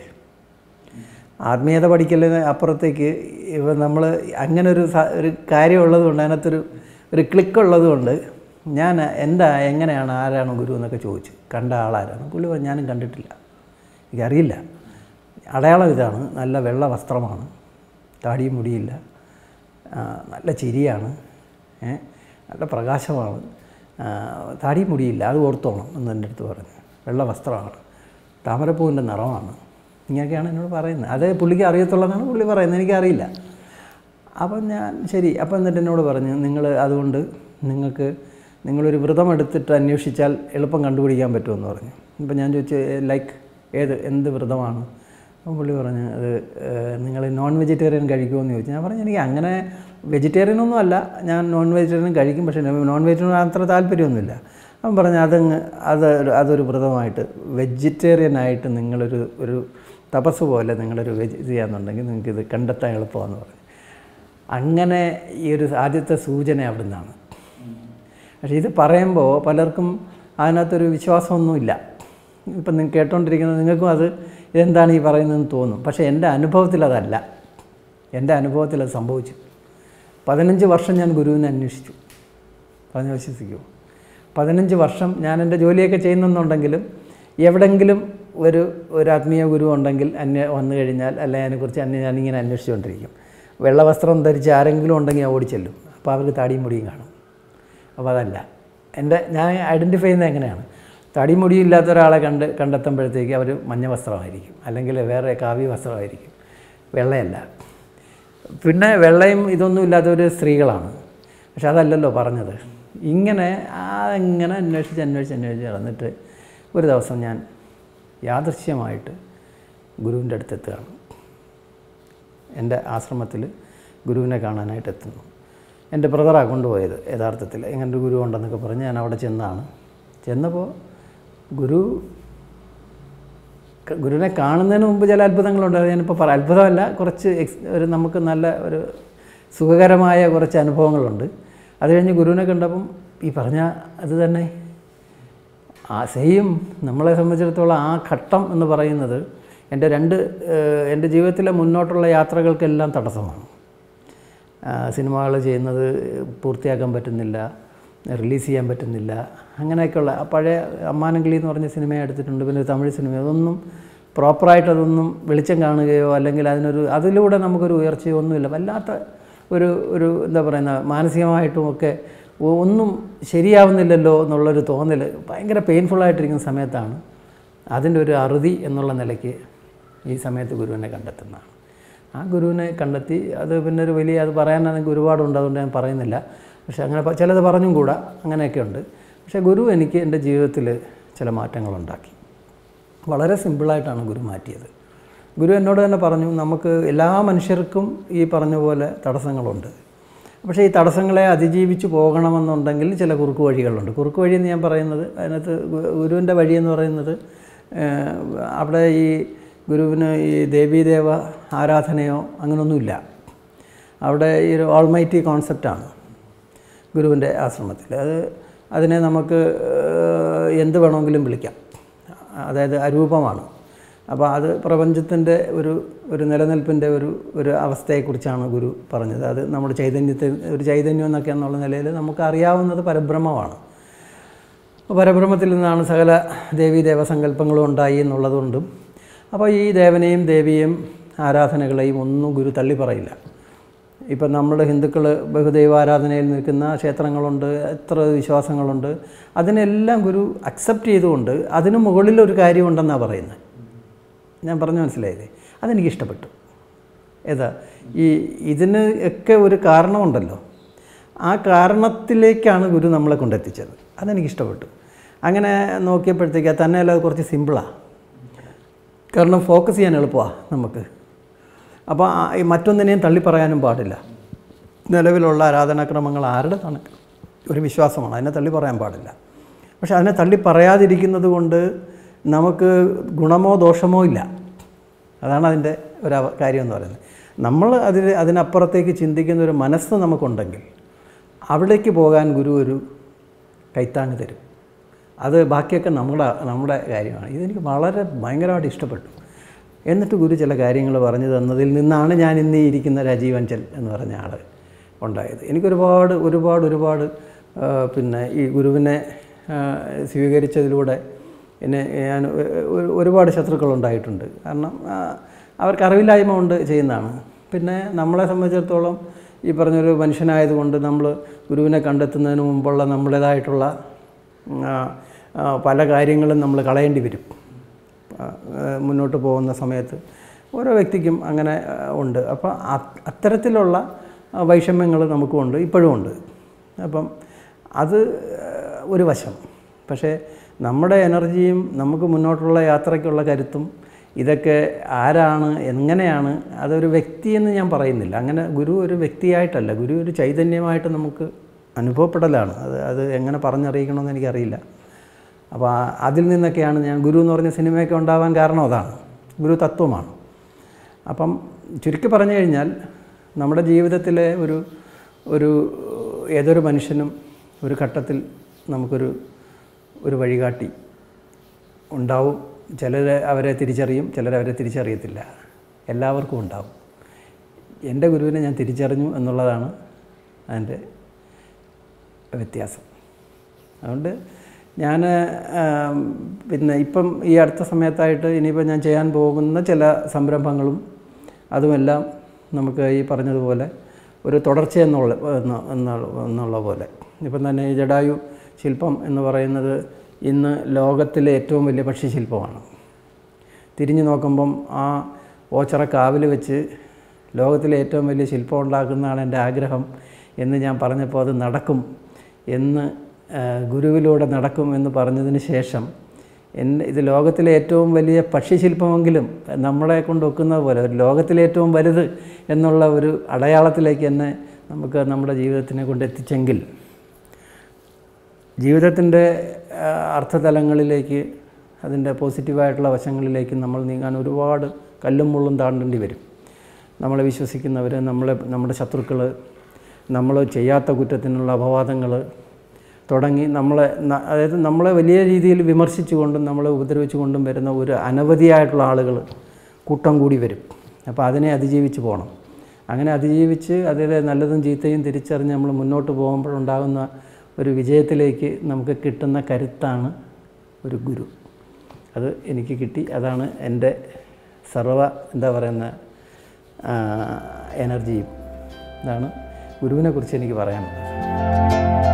ആത്മീയത പഠിക്കലിന് അപ്പുറത്തേക്ക് ഇവ നമ്മൾ അങ്ങനെ ഒരു സ- ഒരു കാര്യമുള്ളത് കൊണ്ട് അതിനകത്തൊരു ഒരു ക്ലിക്ക് ഉള്ളത് കൊണ്ട് ഞാൻ എന്താ എങ്ങനെയാണ് ആരാണ് ഗുരു എന്നൊക്കെ ചോദിച്ചു കണ്ട ആളാരാണ് പുള്ളി പറഞ്ഞു ഞാനും കണ്ടിട്ടില്ല എനിക്കറിയില്ല അടയാളം ഇതാണ് നല്ല വെള്ള വസ്ത്രമാണ് താടിയും മുടിയില്ല ആ, നല്ല ചിരിയാണ് ഏ, നല്ല പ്രകാശമാണ് ആ, താടിയും മുടിയില്ല അത് ഓർത്തോണം എന്ന് എൻ്റെ അടുത്ത് പറഞ്ഞു വെള്ള വസ്ത്രമാണ് താമരപ്പൂവിൻ്റെ നിറമാണ് ഇങ്ങനെയൊക്കെയാണ് എന്നോട് പറയുന്നത് അത് പുള്ളിക്ക് അറിയത്തുള്ളതാണ് പുള്ളി പറയുന്നത് എനിക്കറിയില്ല അപ്പം ഞാൻ ശരി അപ്പം എന്നിട്ട് എന്നോട് പറഞ്ഞു നിങ്ങൾ അതുകൊണ്ട് നിങ്ങൾക്ക് നിങ്ങളൊരു വ്രതം എടുത്തിട്ട് അന്വേഷിച്ചാൽ എളുപ്പം കണ്ടുപിടിക്കാൻ പറ്റുമെന്ന് പറഞ്ഞു അപ്പം ഞാൻ ചോദിച്ചു ലൈക്ക് ഏത് എന്ത് വ്രതമാണ് അപ്പം പുള്ളി പറഞ്ഞു അത് നിങ്ങൾ നോൺ വെജിറ്റേറിയൻ കഴിക്കുമെന്ന് ചോദിച്ചു ഞാൻ പറഞ്ഞു എനിക്ക് അങ്ങനെ വെജിറ്റേറിയൻ ഒന്നും അല്ല ഞാൻ നോൺ വെജിറ്റേറിയൻ കഴിക്കും പക്ഷേ നോൺ വെജിറ്റേറിയൻ അത്ര താല്പര്യമൊന്നുമില്ല അവൻ പറഞ്ഞു അതങ്ങ് അത് ഒരു- അതൊരു വ്രതമായിട്ട് വെജിറ്റേറിയൻ ആയിട്ട് നിങ്ങളൊരു ഒരു തപസ് പോലെ നിങ്ങളൊരു വെജ് ചെയ്യാന്നുണ്ടെങ്കിൽ നിങ്ങൾക്ക് ഇത് കണ്ടെത്താൻ എളുപ്പമാണെന്ന് പറഞ്ഞു അങ്ങനെ ഈ ഒരു ആദ്യത്തെ സൂചന അവിടെ നിന്നാണ് പക്ഷേ ഇത് പറയുമ്പോൾ പലർക്കും അതിനകത്തൊരു വിശ്വാസമൊന്നുമില്ല ഇപ്പം നിങ്ങൾ കേട്ടോണ്ടിരിക്കുന്നത് നിങ്ങൾക്കും അത് ഇതെന്താണ് ഈ പറയുന്നതെന്ന് തോന്നും പക്ഷേ എൻ്റെ അനുഭവത്തിൽ അതല്ല എൻ്റെ അനുഭവത്തിൽ അത് സംഭവിച്ചു പതിനഞ്ച് വർഷം ഞാൻ ഗുരുവിനെ അന്വേഷിച്ചു പറഞ്ഞ് വിശ്വസിക്കൂ പതിനഞ്ച് വർഷം ഞാൻ എൻ്റെ ജോലിയൊക്കെ ചെയ്യുന്നെന്നുണ്ടെങ്കിലും എവിടെങ്കിലും ഒരു ഒരു ആത്മീയ ഗുരു ഉണ്ടെങ്കിൽ അന്യ വന്നു കഴിഞ്ഞാൽ അല്ലെ അതിനെക്കുറിച്ച് അന്യ ഞാനിങ്ങനെ അന്വേഷിച്ചുകൊണ്ടിരിക്കും വെള്ള വസ്ത്രം ധരിച്ച് ആരെങ്കിലും ഉണ്ടെങ്കിൽ ഞാൻ ഓടിച്ചെല്ലും അപ്പോൾ അവർക്ക് താടിയും മുടിയും കാണും അപ്പോൾ അതല്ല എൻ്റെ ഞാൻ ഐഡൻറ്റിഫൈ ചെയ്യുന്നത് എങ്ങനെയാണ് തടി മുടിയില്ലാത്ത ഒരാളെ കണ്ട് കണ്ടെത്തുമ്പോഴത്തേക്ക് അവർ മഞ്ഞ വസ്ത്രമായിരിക്കും അല്ലെങ്കിൽ വേറെ കാവ്യ വസ്ത്രമായിരിക്കും വെള്ളയല്ല പിന്നെ വെള്ളയും ഇതൊന്നും ഇല്ലാത്തവർ സ്ത്രീകളാണ് പക്ഷെ അതല്ലല്ലോ പറഞ്ഞത് ഇങ്ങനെ ആ ഇങ്ങനെ അന്വേഷിച്ച് അന്വേഷിച്ച് അന്വേഷിച്ച് നടന്നിട്ട് ഒരു ദിവസം ഞാൻ യാദൃശ്യമായിട്ട് ഗുരുവിൻ്റെ അടുത്ത് എത്തുകയാണ് എൻ്റെ ആശ്രമത്തിൽ ഗുരുവിനെ കാണാനായിട്ട് എത്തുന്നു എൻ്റെ ബ്രദറാണ് കൊണ്ടുപോയത് യഥാർത്ഥത്തിൽ ഇങ്ങനെ ഒരു ഗുരു ഉണ്ടെന്നൊക്കെ പറഞ്ഞ് ഞാൻ അവിടെ ചെന്നാണ് ചെന്നപ്പോൾ ഗുരു ക- ഗുരുവിനെ കാണുന്നതിന് മുമ്പ് ചില അത്ഭുതങ്ങളുണ്ട് അത് ഞാനിപ്പോൾ പറയാം അത്ഭുതമല്ല കുറച്ച് എക്സ് ഒരു നമുക്ക് നല്ല ഒരു സുഖകരമായ കുറച്ച് അനുഭവങ്ങളുണ്ട് അത് കഴിഞ്ഞ് ഗുരുവിനെ കണ്ടപ്പം ഈ പറഞ്ഞ അത് തന്നെ ആ സെയിം നമ്മളെ സംബന്ധിച്ചിടത്തോളം ആ ഘട്ടം എന്ന് പറയുന്നത് എൻ്റെ രണ്ട് ഏഹ്, എൻ്റെ ജീവിതത്തിലെ മുന്നോട്ടുള്ള യാത്രകൾക്കെല്ലാം തടസ്സമാണ് സിനിമകൾ ചെയ്യുന്നത് പൂർത്തിയാക്കാൻ പറ്റുന്നില്ല റിലീസ് ചെയ്യാൻ പറ്റുന്നില്ല അങ്ങനെയൊക്കെയുള്ള ആ പഴയ അമ്മാനങ്കിളി എന്ന് പറഞ്ഞ സിനിമ എടുത്തിട്ടുണ്ട് പിന്നെ തമിഴ് സിനിമ അതൊന്നും പ്രോപ്പറായിട്ട് അതൊന്നും വെളിച്ചം കാണുകയോ അല്ലെങ്കിൽ അതിനൊരു അതിലൂടെ നമുക്കൊരു ഉയർച്ചയോ ഒന്നുമില്ല വല്ലാത്ത ഒരു ഒരു എന്താ പറയുന്ന മാനസികമായിട്ടും ഒക്കെ ഒ- ഒന്നും ശരിയാവുന്നില്ലല്ലോ എന്നുള്ളൊരു തോന്നൽ ഭയങ്കര പെയിൻഫുള്ളായിട്ടിരിക്കുന്ന സമയത്താണ് അതിൻ്റെ ഒരു അറുതി എന്നുള്ള നിലയ്ക്ക് ഈ സമയത്ത് ഗുരുവിനെ കണ്ടെത്തുന്നതാണ് ആ ഗുരുവിനെ കണ്ടെത്തി അത് പിന്നെ ഒരു വലിയ അത് പറയാനാണെങ്കിൽ ഒരുപാടുണ്ട് അതുകൊണ്ട് ഞാൻ പറയുന്നില്ല പക്ഷേ അങ്ങനെ പ- ചിലത് പറഞ്ഞും കൂടാ അങ്ങനെയൊക്കെ ഉണ്ട് പക്ഷേ ഗുരു എനിക്ക് എൻ്റെ ജീവിതത്തിൽ ചില മാറ്റങ്ങളുണ്ടാക്കി വളരെ സിമ്പിളായിട്ടാണ് ഗുരു മാറ്റിയത് ഗുരു എന്നോട് തന്നെ പറഞ്ഞു നമുക്ക് എല്ലാ മനുഷ്യർക്കും ഈ പറഞ്ഞ പോലെ തടസ്സങ്ങളുണ്ട് പക്ഷേ ഈ തടസ്സങ്ങളെ അതിജീവിച്ച് പോകണമെന്നുണ്ടെങ്കിൽ ചില കുറുക്ക് വഴികളുണ്ട് കുറുക്ക് വഴി എന്ന് ഞാൻ പറയുന്നത് അതിനകത്ത് ഗു- ഗുരുവിൻ്റെ വഴി എന്ന് പറയുന്നത് ഏഹ്, അവിടെ ഈ ഗുരുവിന് ഈ ദേവീദേവ ആരാധനയോ അങ്ങനെയൊന്നുമില്ല അവിടെ ഈ ഒരു ഓൾമൈറ്റി കോൺസെപ്റ്റാണ് ഗുരുവിൻ്റെ ആശ്രമത്തിൽ അത് അതിനെ നമുക്ക് ഏഹ്, എന്ത് വേണമെങ്കിലും വിളിക്കാം അതായത് അരൂപമാണ് അപ്പോൾ അത് പ്രപഞ്ചത്തിൻ്റെ ഒരു ഒരു നിലനിൽപ്പിൻ്റെ ഒരു ഒരു അവസ്ഥയെക്കുറിച്ചാണ് ഗുരു പറഞ്ഞത് അത് നമ്മുടെ ചൈതന്യത്തെ ഒരു ചൈതന്യം എന്നൊക്കെ എന്നുള്ള നിലയിൽ നമുക്ക് അറിയാവുന്നത് പരബ്രഹ്മമാണ് അപ്പോൾ പരബ്രഹ്മത്തിൽ നിന്നാണ് സകല ദേവീ ദേവസങ്കല്പങ്ങളും ഉണ്ടായി എന്നുള്ളതുകൊണ്ടും അപ്പോൾ ഈ ദേവനെയും ദേവിയെയും ആരാധനകളെയും ഒന്നും ഗുരു തള്ളി പറയില്ല ഇപ്പം നമ്മൾ ഹിന്ദുക്കൾ ബഹുദൈവാരാധനയിൽ നിൽക്കുന്ന ക്ഷേത്രങ്ങളുണ്ട് എത്ര വിശ്വാസങ്ങളുണ്ട് അതിനെല്ലാം ഗുരു അക്സെപ്റ്റ് ചെയ്തുകൊണ്ട് അതിന് മുകളിൽ ഒരു കാര്യമുണ്ടെന്നാണ് പറയുന്നത് ഞാൻ പറഞ്ഞു മനസ്സിലായില്ലേ അതെനിക്ക് ഇഷ്ടപ്പെട്ടു ഏതാ ഈ ഇതിന് ഒക്കെ ഒരു കാരണമുണ്ടല്ലോ ആ കാരണത്തിലേക്കാണ് ഗുരു നമ്മളെ കൊണ്ടെത്തിച്ചത് അതെനിക്ക് ഇഷ്ടപ്പെട്ടു അങ്ങനെ നോക്കിയപ്പോഴത്തേക്ക് അത് തന്നെയല്ല അത് കുറച്ച് സിമ്പിളാണ് കാരണം ഫോക്കസ് ചെയ്യാൻ എളുപ്പമാണ് നമുക്ക് അപ്പോൾ ആ- ഈ മറ്റൊന്നിനെയും തള്ളിപ്പറയാനും പാടില്ല നിലവിലുള്ള ആരാധനാക്രമങ്ങൾ ആരുടെ തണ ഒരു വിശ്വാസമാണ് അതിനെ തള്ളി പറയാൻ പാടില്ല പക്ഷെ അതിനെ തള്ളി പറയാതിരിക്കുന്നത് കൊണ്ട് നമുക്ക് ഗുണമോ ദോഷമോ ഇല്ല അതാണ് അതിൻ്റെ ഒരു അവ- കാര്യം എന്ന് പറയുന്നത് നമ്മൾ അതിൽ അതിനപ്പുറത്തേക്ക് ചിന്തിക്കുന്ന ഒരു മനസ്സ് നമുക്കുണ്ടെങ്കിൽ അവിടേക്ക് പോകാൻ ഗുരു ഒരു കൈത്താങ് തരും അത് ബാക്കിയൊക്കെ നമ്മുടെ നമ്മുടെ കാര്യമാണ് ഇതെനിക്ക് വളരെ ഭയങ്കരമായിട്ട് ഇഷ്ടപ്പെട്ടു എന്നിട്ട് ഗുരു ചില കാര്യങ്ങൾ പറഞ്ഞു തന്നതിൽ നിന്നാണ് ഞാൻ ഇന്ന് ഈ ഇരിക്കുന്ന രാജീവ് അഞ്ചൽ എന്ന് പറഞ്ഞ ആൾ ഉണ്ടായത് എനിക്കൊരുപാട് ഒരുപാട് ഒരുപാട് ആ, പിന്നെ ഈ ഗുരുവിനെ ആ, സ്വീകരിച്ചതിലൂടെ എന്നെ ഞാൻ ഒ- ഒ- ഒരുപാട് ശത്രുക്കളുണ്ടായിട്ടുണ്ട് കാരണം ആ, അവർക്ക് അറിവില്ലായ്മ കൊണ്ട് ചെയ്യുന്നതാണ് പിന്നെ നമ്മളെ സംബന്ധിച്ചിടത്തോളം ഈ പറഞ്ഞൊരു മനുഷ്യനായതുകൊണ്ട് നമ്മൾ ഗുരുവിനെ കണ്ടെത്തുന്നതിന് മുമ്പുള്ള നമ്മുടേതായിട്ടുള്ള ആ, ആ, പല കാര്യങ്ങളും നമ്മൾ കളയേണ്ടി വരും ആ, മുന്നോട്ട് പോകുന്ന സമയത്ത് ഓരോ വ്യക്തിക്കും അങ്ങനെ ആ, ഉണ്ട് അപ്പോൾ അത്- അത്തരത്തിലുള്ള വൈഷമ്യങ്ങൾ നമുക്കുമുണ്ട് ഇപ്പോഴും ഉണ്ട് അപ്പം അത് ആ, ഒരു വശം പക്ഷേ നമ്മുടെ എനർജിയും നമുക്ക് മുന്നോട്ടുള്ള യാത്രയ്ക്കുള്ള കരുത്തും ഇതൊക്കെ ആരാണ് എങ്ങനെയാണ് അതൊരു വ്യക്തിയെന്ന് ഞാൻ പറയുന്നില്ല അങ്ങനെ ഗുരു ഒരു വ്യക്തിയായിട്ടല്ല ഗുരു ഒരു ചൈതന്യമായിട്ട് നമുക്ക് അനുഭവപ്പെടലാണ് അത് അത് എങ്ങനെ പറഞ്ഞറിയിക്കണമെന്ന് എനിക്കറിയില്ല അപ്പോൾ ആ- അതിൽ നിന്നൊക്കെയാണ് ഞാൻ ഗുരു എന്ന് പറഞ്ഞ സിനിമയൊക്കെ ഉണ്ടാവാൻ കാരണം അതാണ് ഗുരു തത്വമാണ് അപ്പം ചുരുക്കി പറഞ്ഞു കഴിഞ്ഞാൽ നമ്മുടെ ജീവിതത്തിലെ ഒരു ഒരു ഏതൊരു മനുഷ്യനും ഒരു ഘട്ടത്തിൽ നമുക്കൊരു ഒരു വഴികാട്ടി ഉണ്ടാവും ചിലർ അവരെ തിരിച്ചറിയും ചിലർ അവരെ തിരിച്ചറിയത്തില്ല എല്ലാവർക്കും ഉണ്ടാവും എൻ്റെ ഗുരുവിനെ ഞാൻ തിരിച്ചറിഞ്ഞു എന്നുള്ളതാണ് അതിൻ്റെ വ്യത്യാസം അതുകൊണ്ട് ഞാൻ പിന്നെ ഇപ്പം ഈ അടുത്ത സമയത്തായിട്ട് ഇനിയിപ്പോൾ ഞാൻ ചെയ്യാൻ പോകുന്ന ചില സംരംഭങ്ങളും അതുമെല്ലാം നമുക്ക് ഈ പറഞ്ഞതുപോലെ ഒരു തുടർച്ച എന്നുള്ള എന്ന- എന്നുള്ള എന്നുള്ള പോലെ ഇപ്പം തന്നെ ഈ ജഡായു ശില്പം എന്ന് പറയുന്നത് ഇന്ന് ലോകത്തിലെ ഏറ്റവും വലിയ പക്ഷി ശില്പമാണ് തിരിഞ്ഞു നോക്കുമ്പം ആ ഓച്ചിറ കാവിൽ വെച്ച് ലോകത്തിലെ ഏറ്റവും വലിയ ശില്പം ഉണ്ടാക്കുന്നതാണ് എൻ്റെ ആഗ്രഹം എന്ന് ഞാൻ പറഞ്ഞപ്പോൾ അത് നടക്കും എന്ന് ആ, ഗുരുവിലൂടെ നടക്കും എന്ന് പറഞ്ഞതിന് ശേഷം എൻ്റെ ഇത് ലോകത്തിലെ ഏറ്റവും വലിയ പക്ഷിശില്പമെങ്കിലും നമ്മളെ കൊണ്ട് ഒക്കുന്നത് പോലെ ഒരു ലോകത്തിലെ ഏറ്റവും വലുത് എന്നുള്ള ഒരു അടയാളത്തിലേക്ക് എന്നെ നമുക്ക് നമ്മുടെ ജീവിതത്തിനെ കൊണ്ട് എത്തിച്ചെങ്കിൽ ജീവിതത്തിൻ്റെ ആ, അർത്ഥതലങ്ങളിലേക്ക് അതിൻ്റെ പോസിറ്റീവായിട്ടുള്ള വശങ്ങളിലേക്ക് നമ്മൾ നീങ്ങാൻ ഒരുപാട് കല്ലും മുള്ളും താണ്ടേണ്ടി വരും നമ്മളെ വിശ്വസിക്കുന്നവർ നമ്മളെ നമ്മുടെ ശത്രുക്കൾ നമ്മൾ ചെയ്യാത്ത കുറ്റത്തിനുള്ള അപവാദങ്ങൾ തുടങ്ങി നമ്മളെ ന- അതായത് നമ്മളെ വലിയ രീതിയിൽ വിമർശിച്ചുകൊണ്ടും നമ്മളെ ഉപദ്രവിച്ചുകൊണ്ടും വരുന്ന ഒരു അനവധിയായിട്ടുള്ള ആളുകൾ കൂട്ടം കൂടി വരും അപ്പോൾ അതിനെ അതിജീവിച്ച് പോകണം അങ്ങനെ അതിജീവിച്ച് അതിലെ നല്ലതും ചീത്തയും തിരിച്ചറിഞ്ഞ് നമ്മൾ മുന്നോട്ട് പോകുമ്പോഴുണ്ടാകുന്ന ഒരു വിജയത്തിലേക്ക് നമുക്ക് കിട്ടുന്ന കരുത്താണ് ഒരു ഗുരു അത് എനിക്ക് കിട്ടി അതാണ് എൻ്റെ സർവ എന്താ പറയുന്ന എനർജിയും ഇതാണ് ഗുരുവിനെക്കുറിച്ച് എനിക്ക് പറയാനുള്ളത്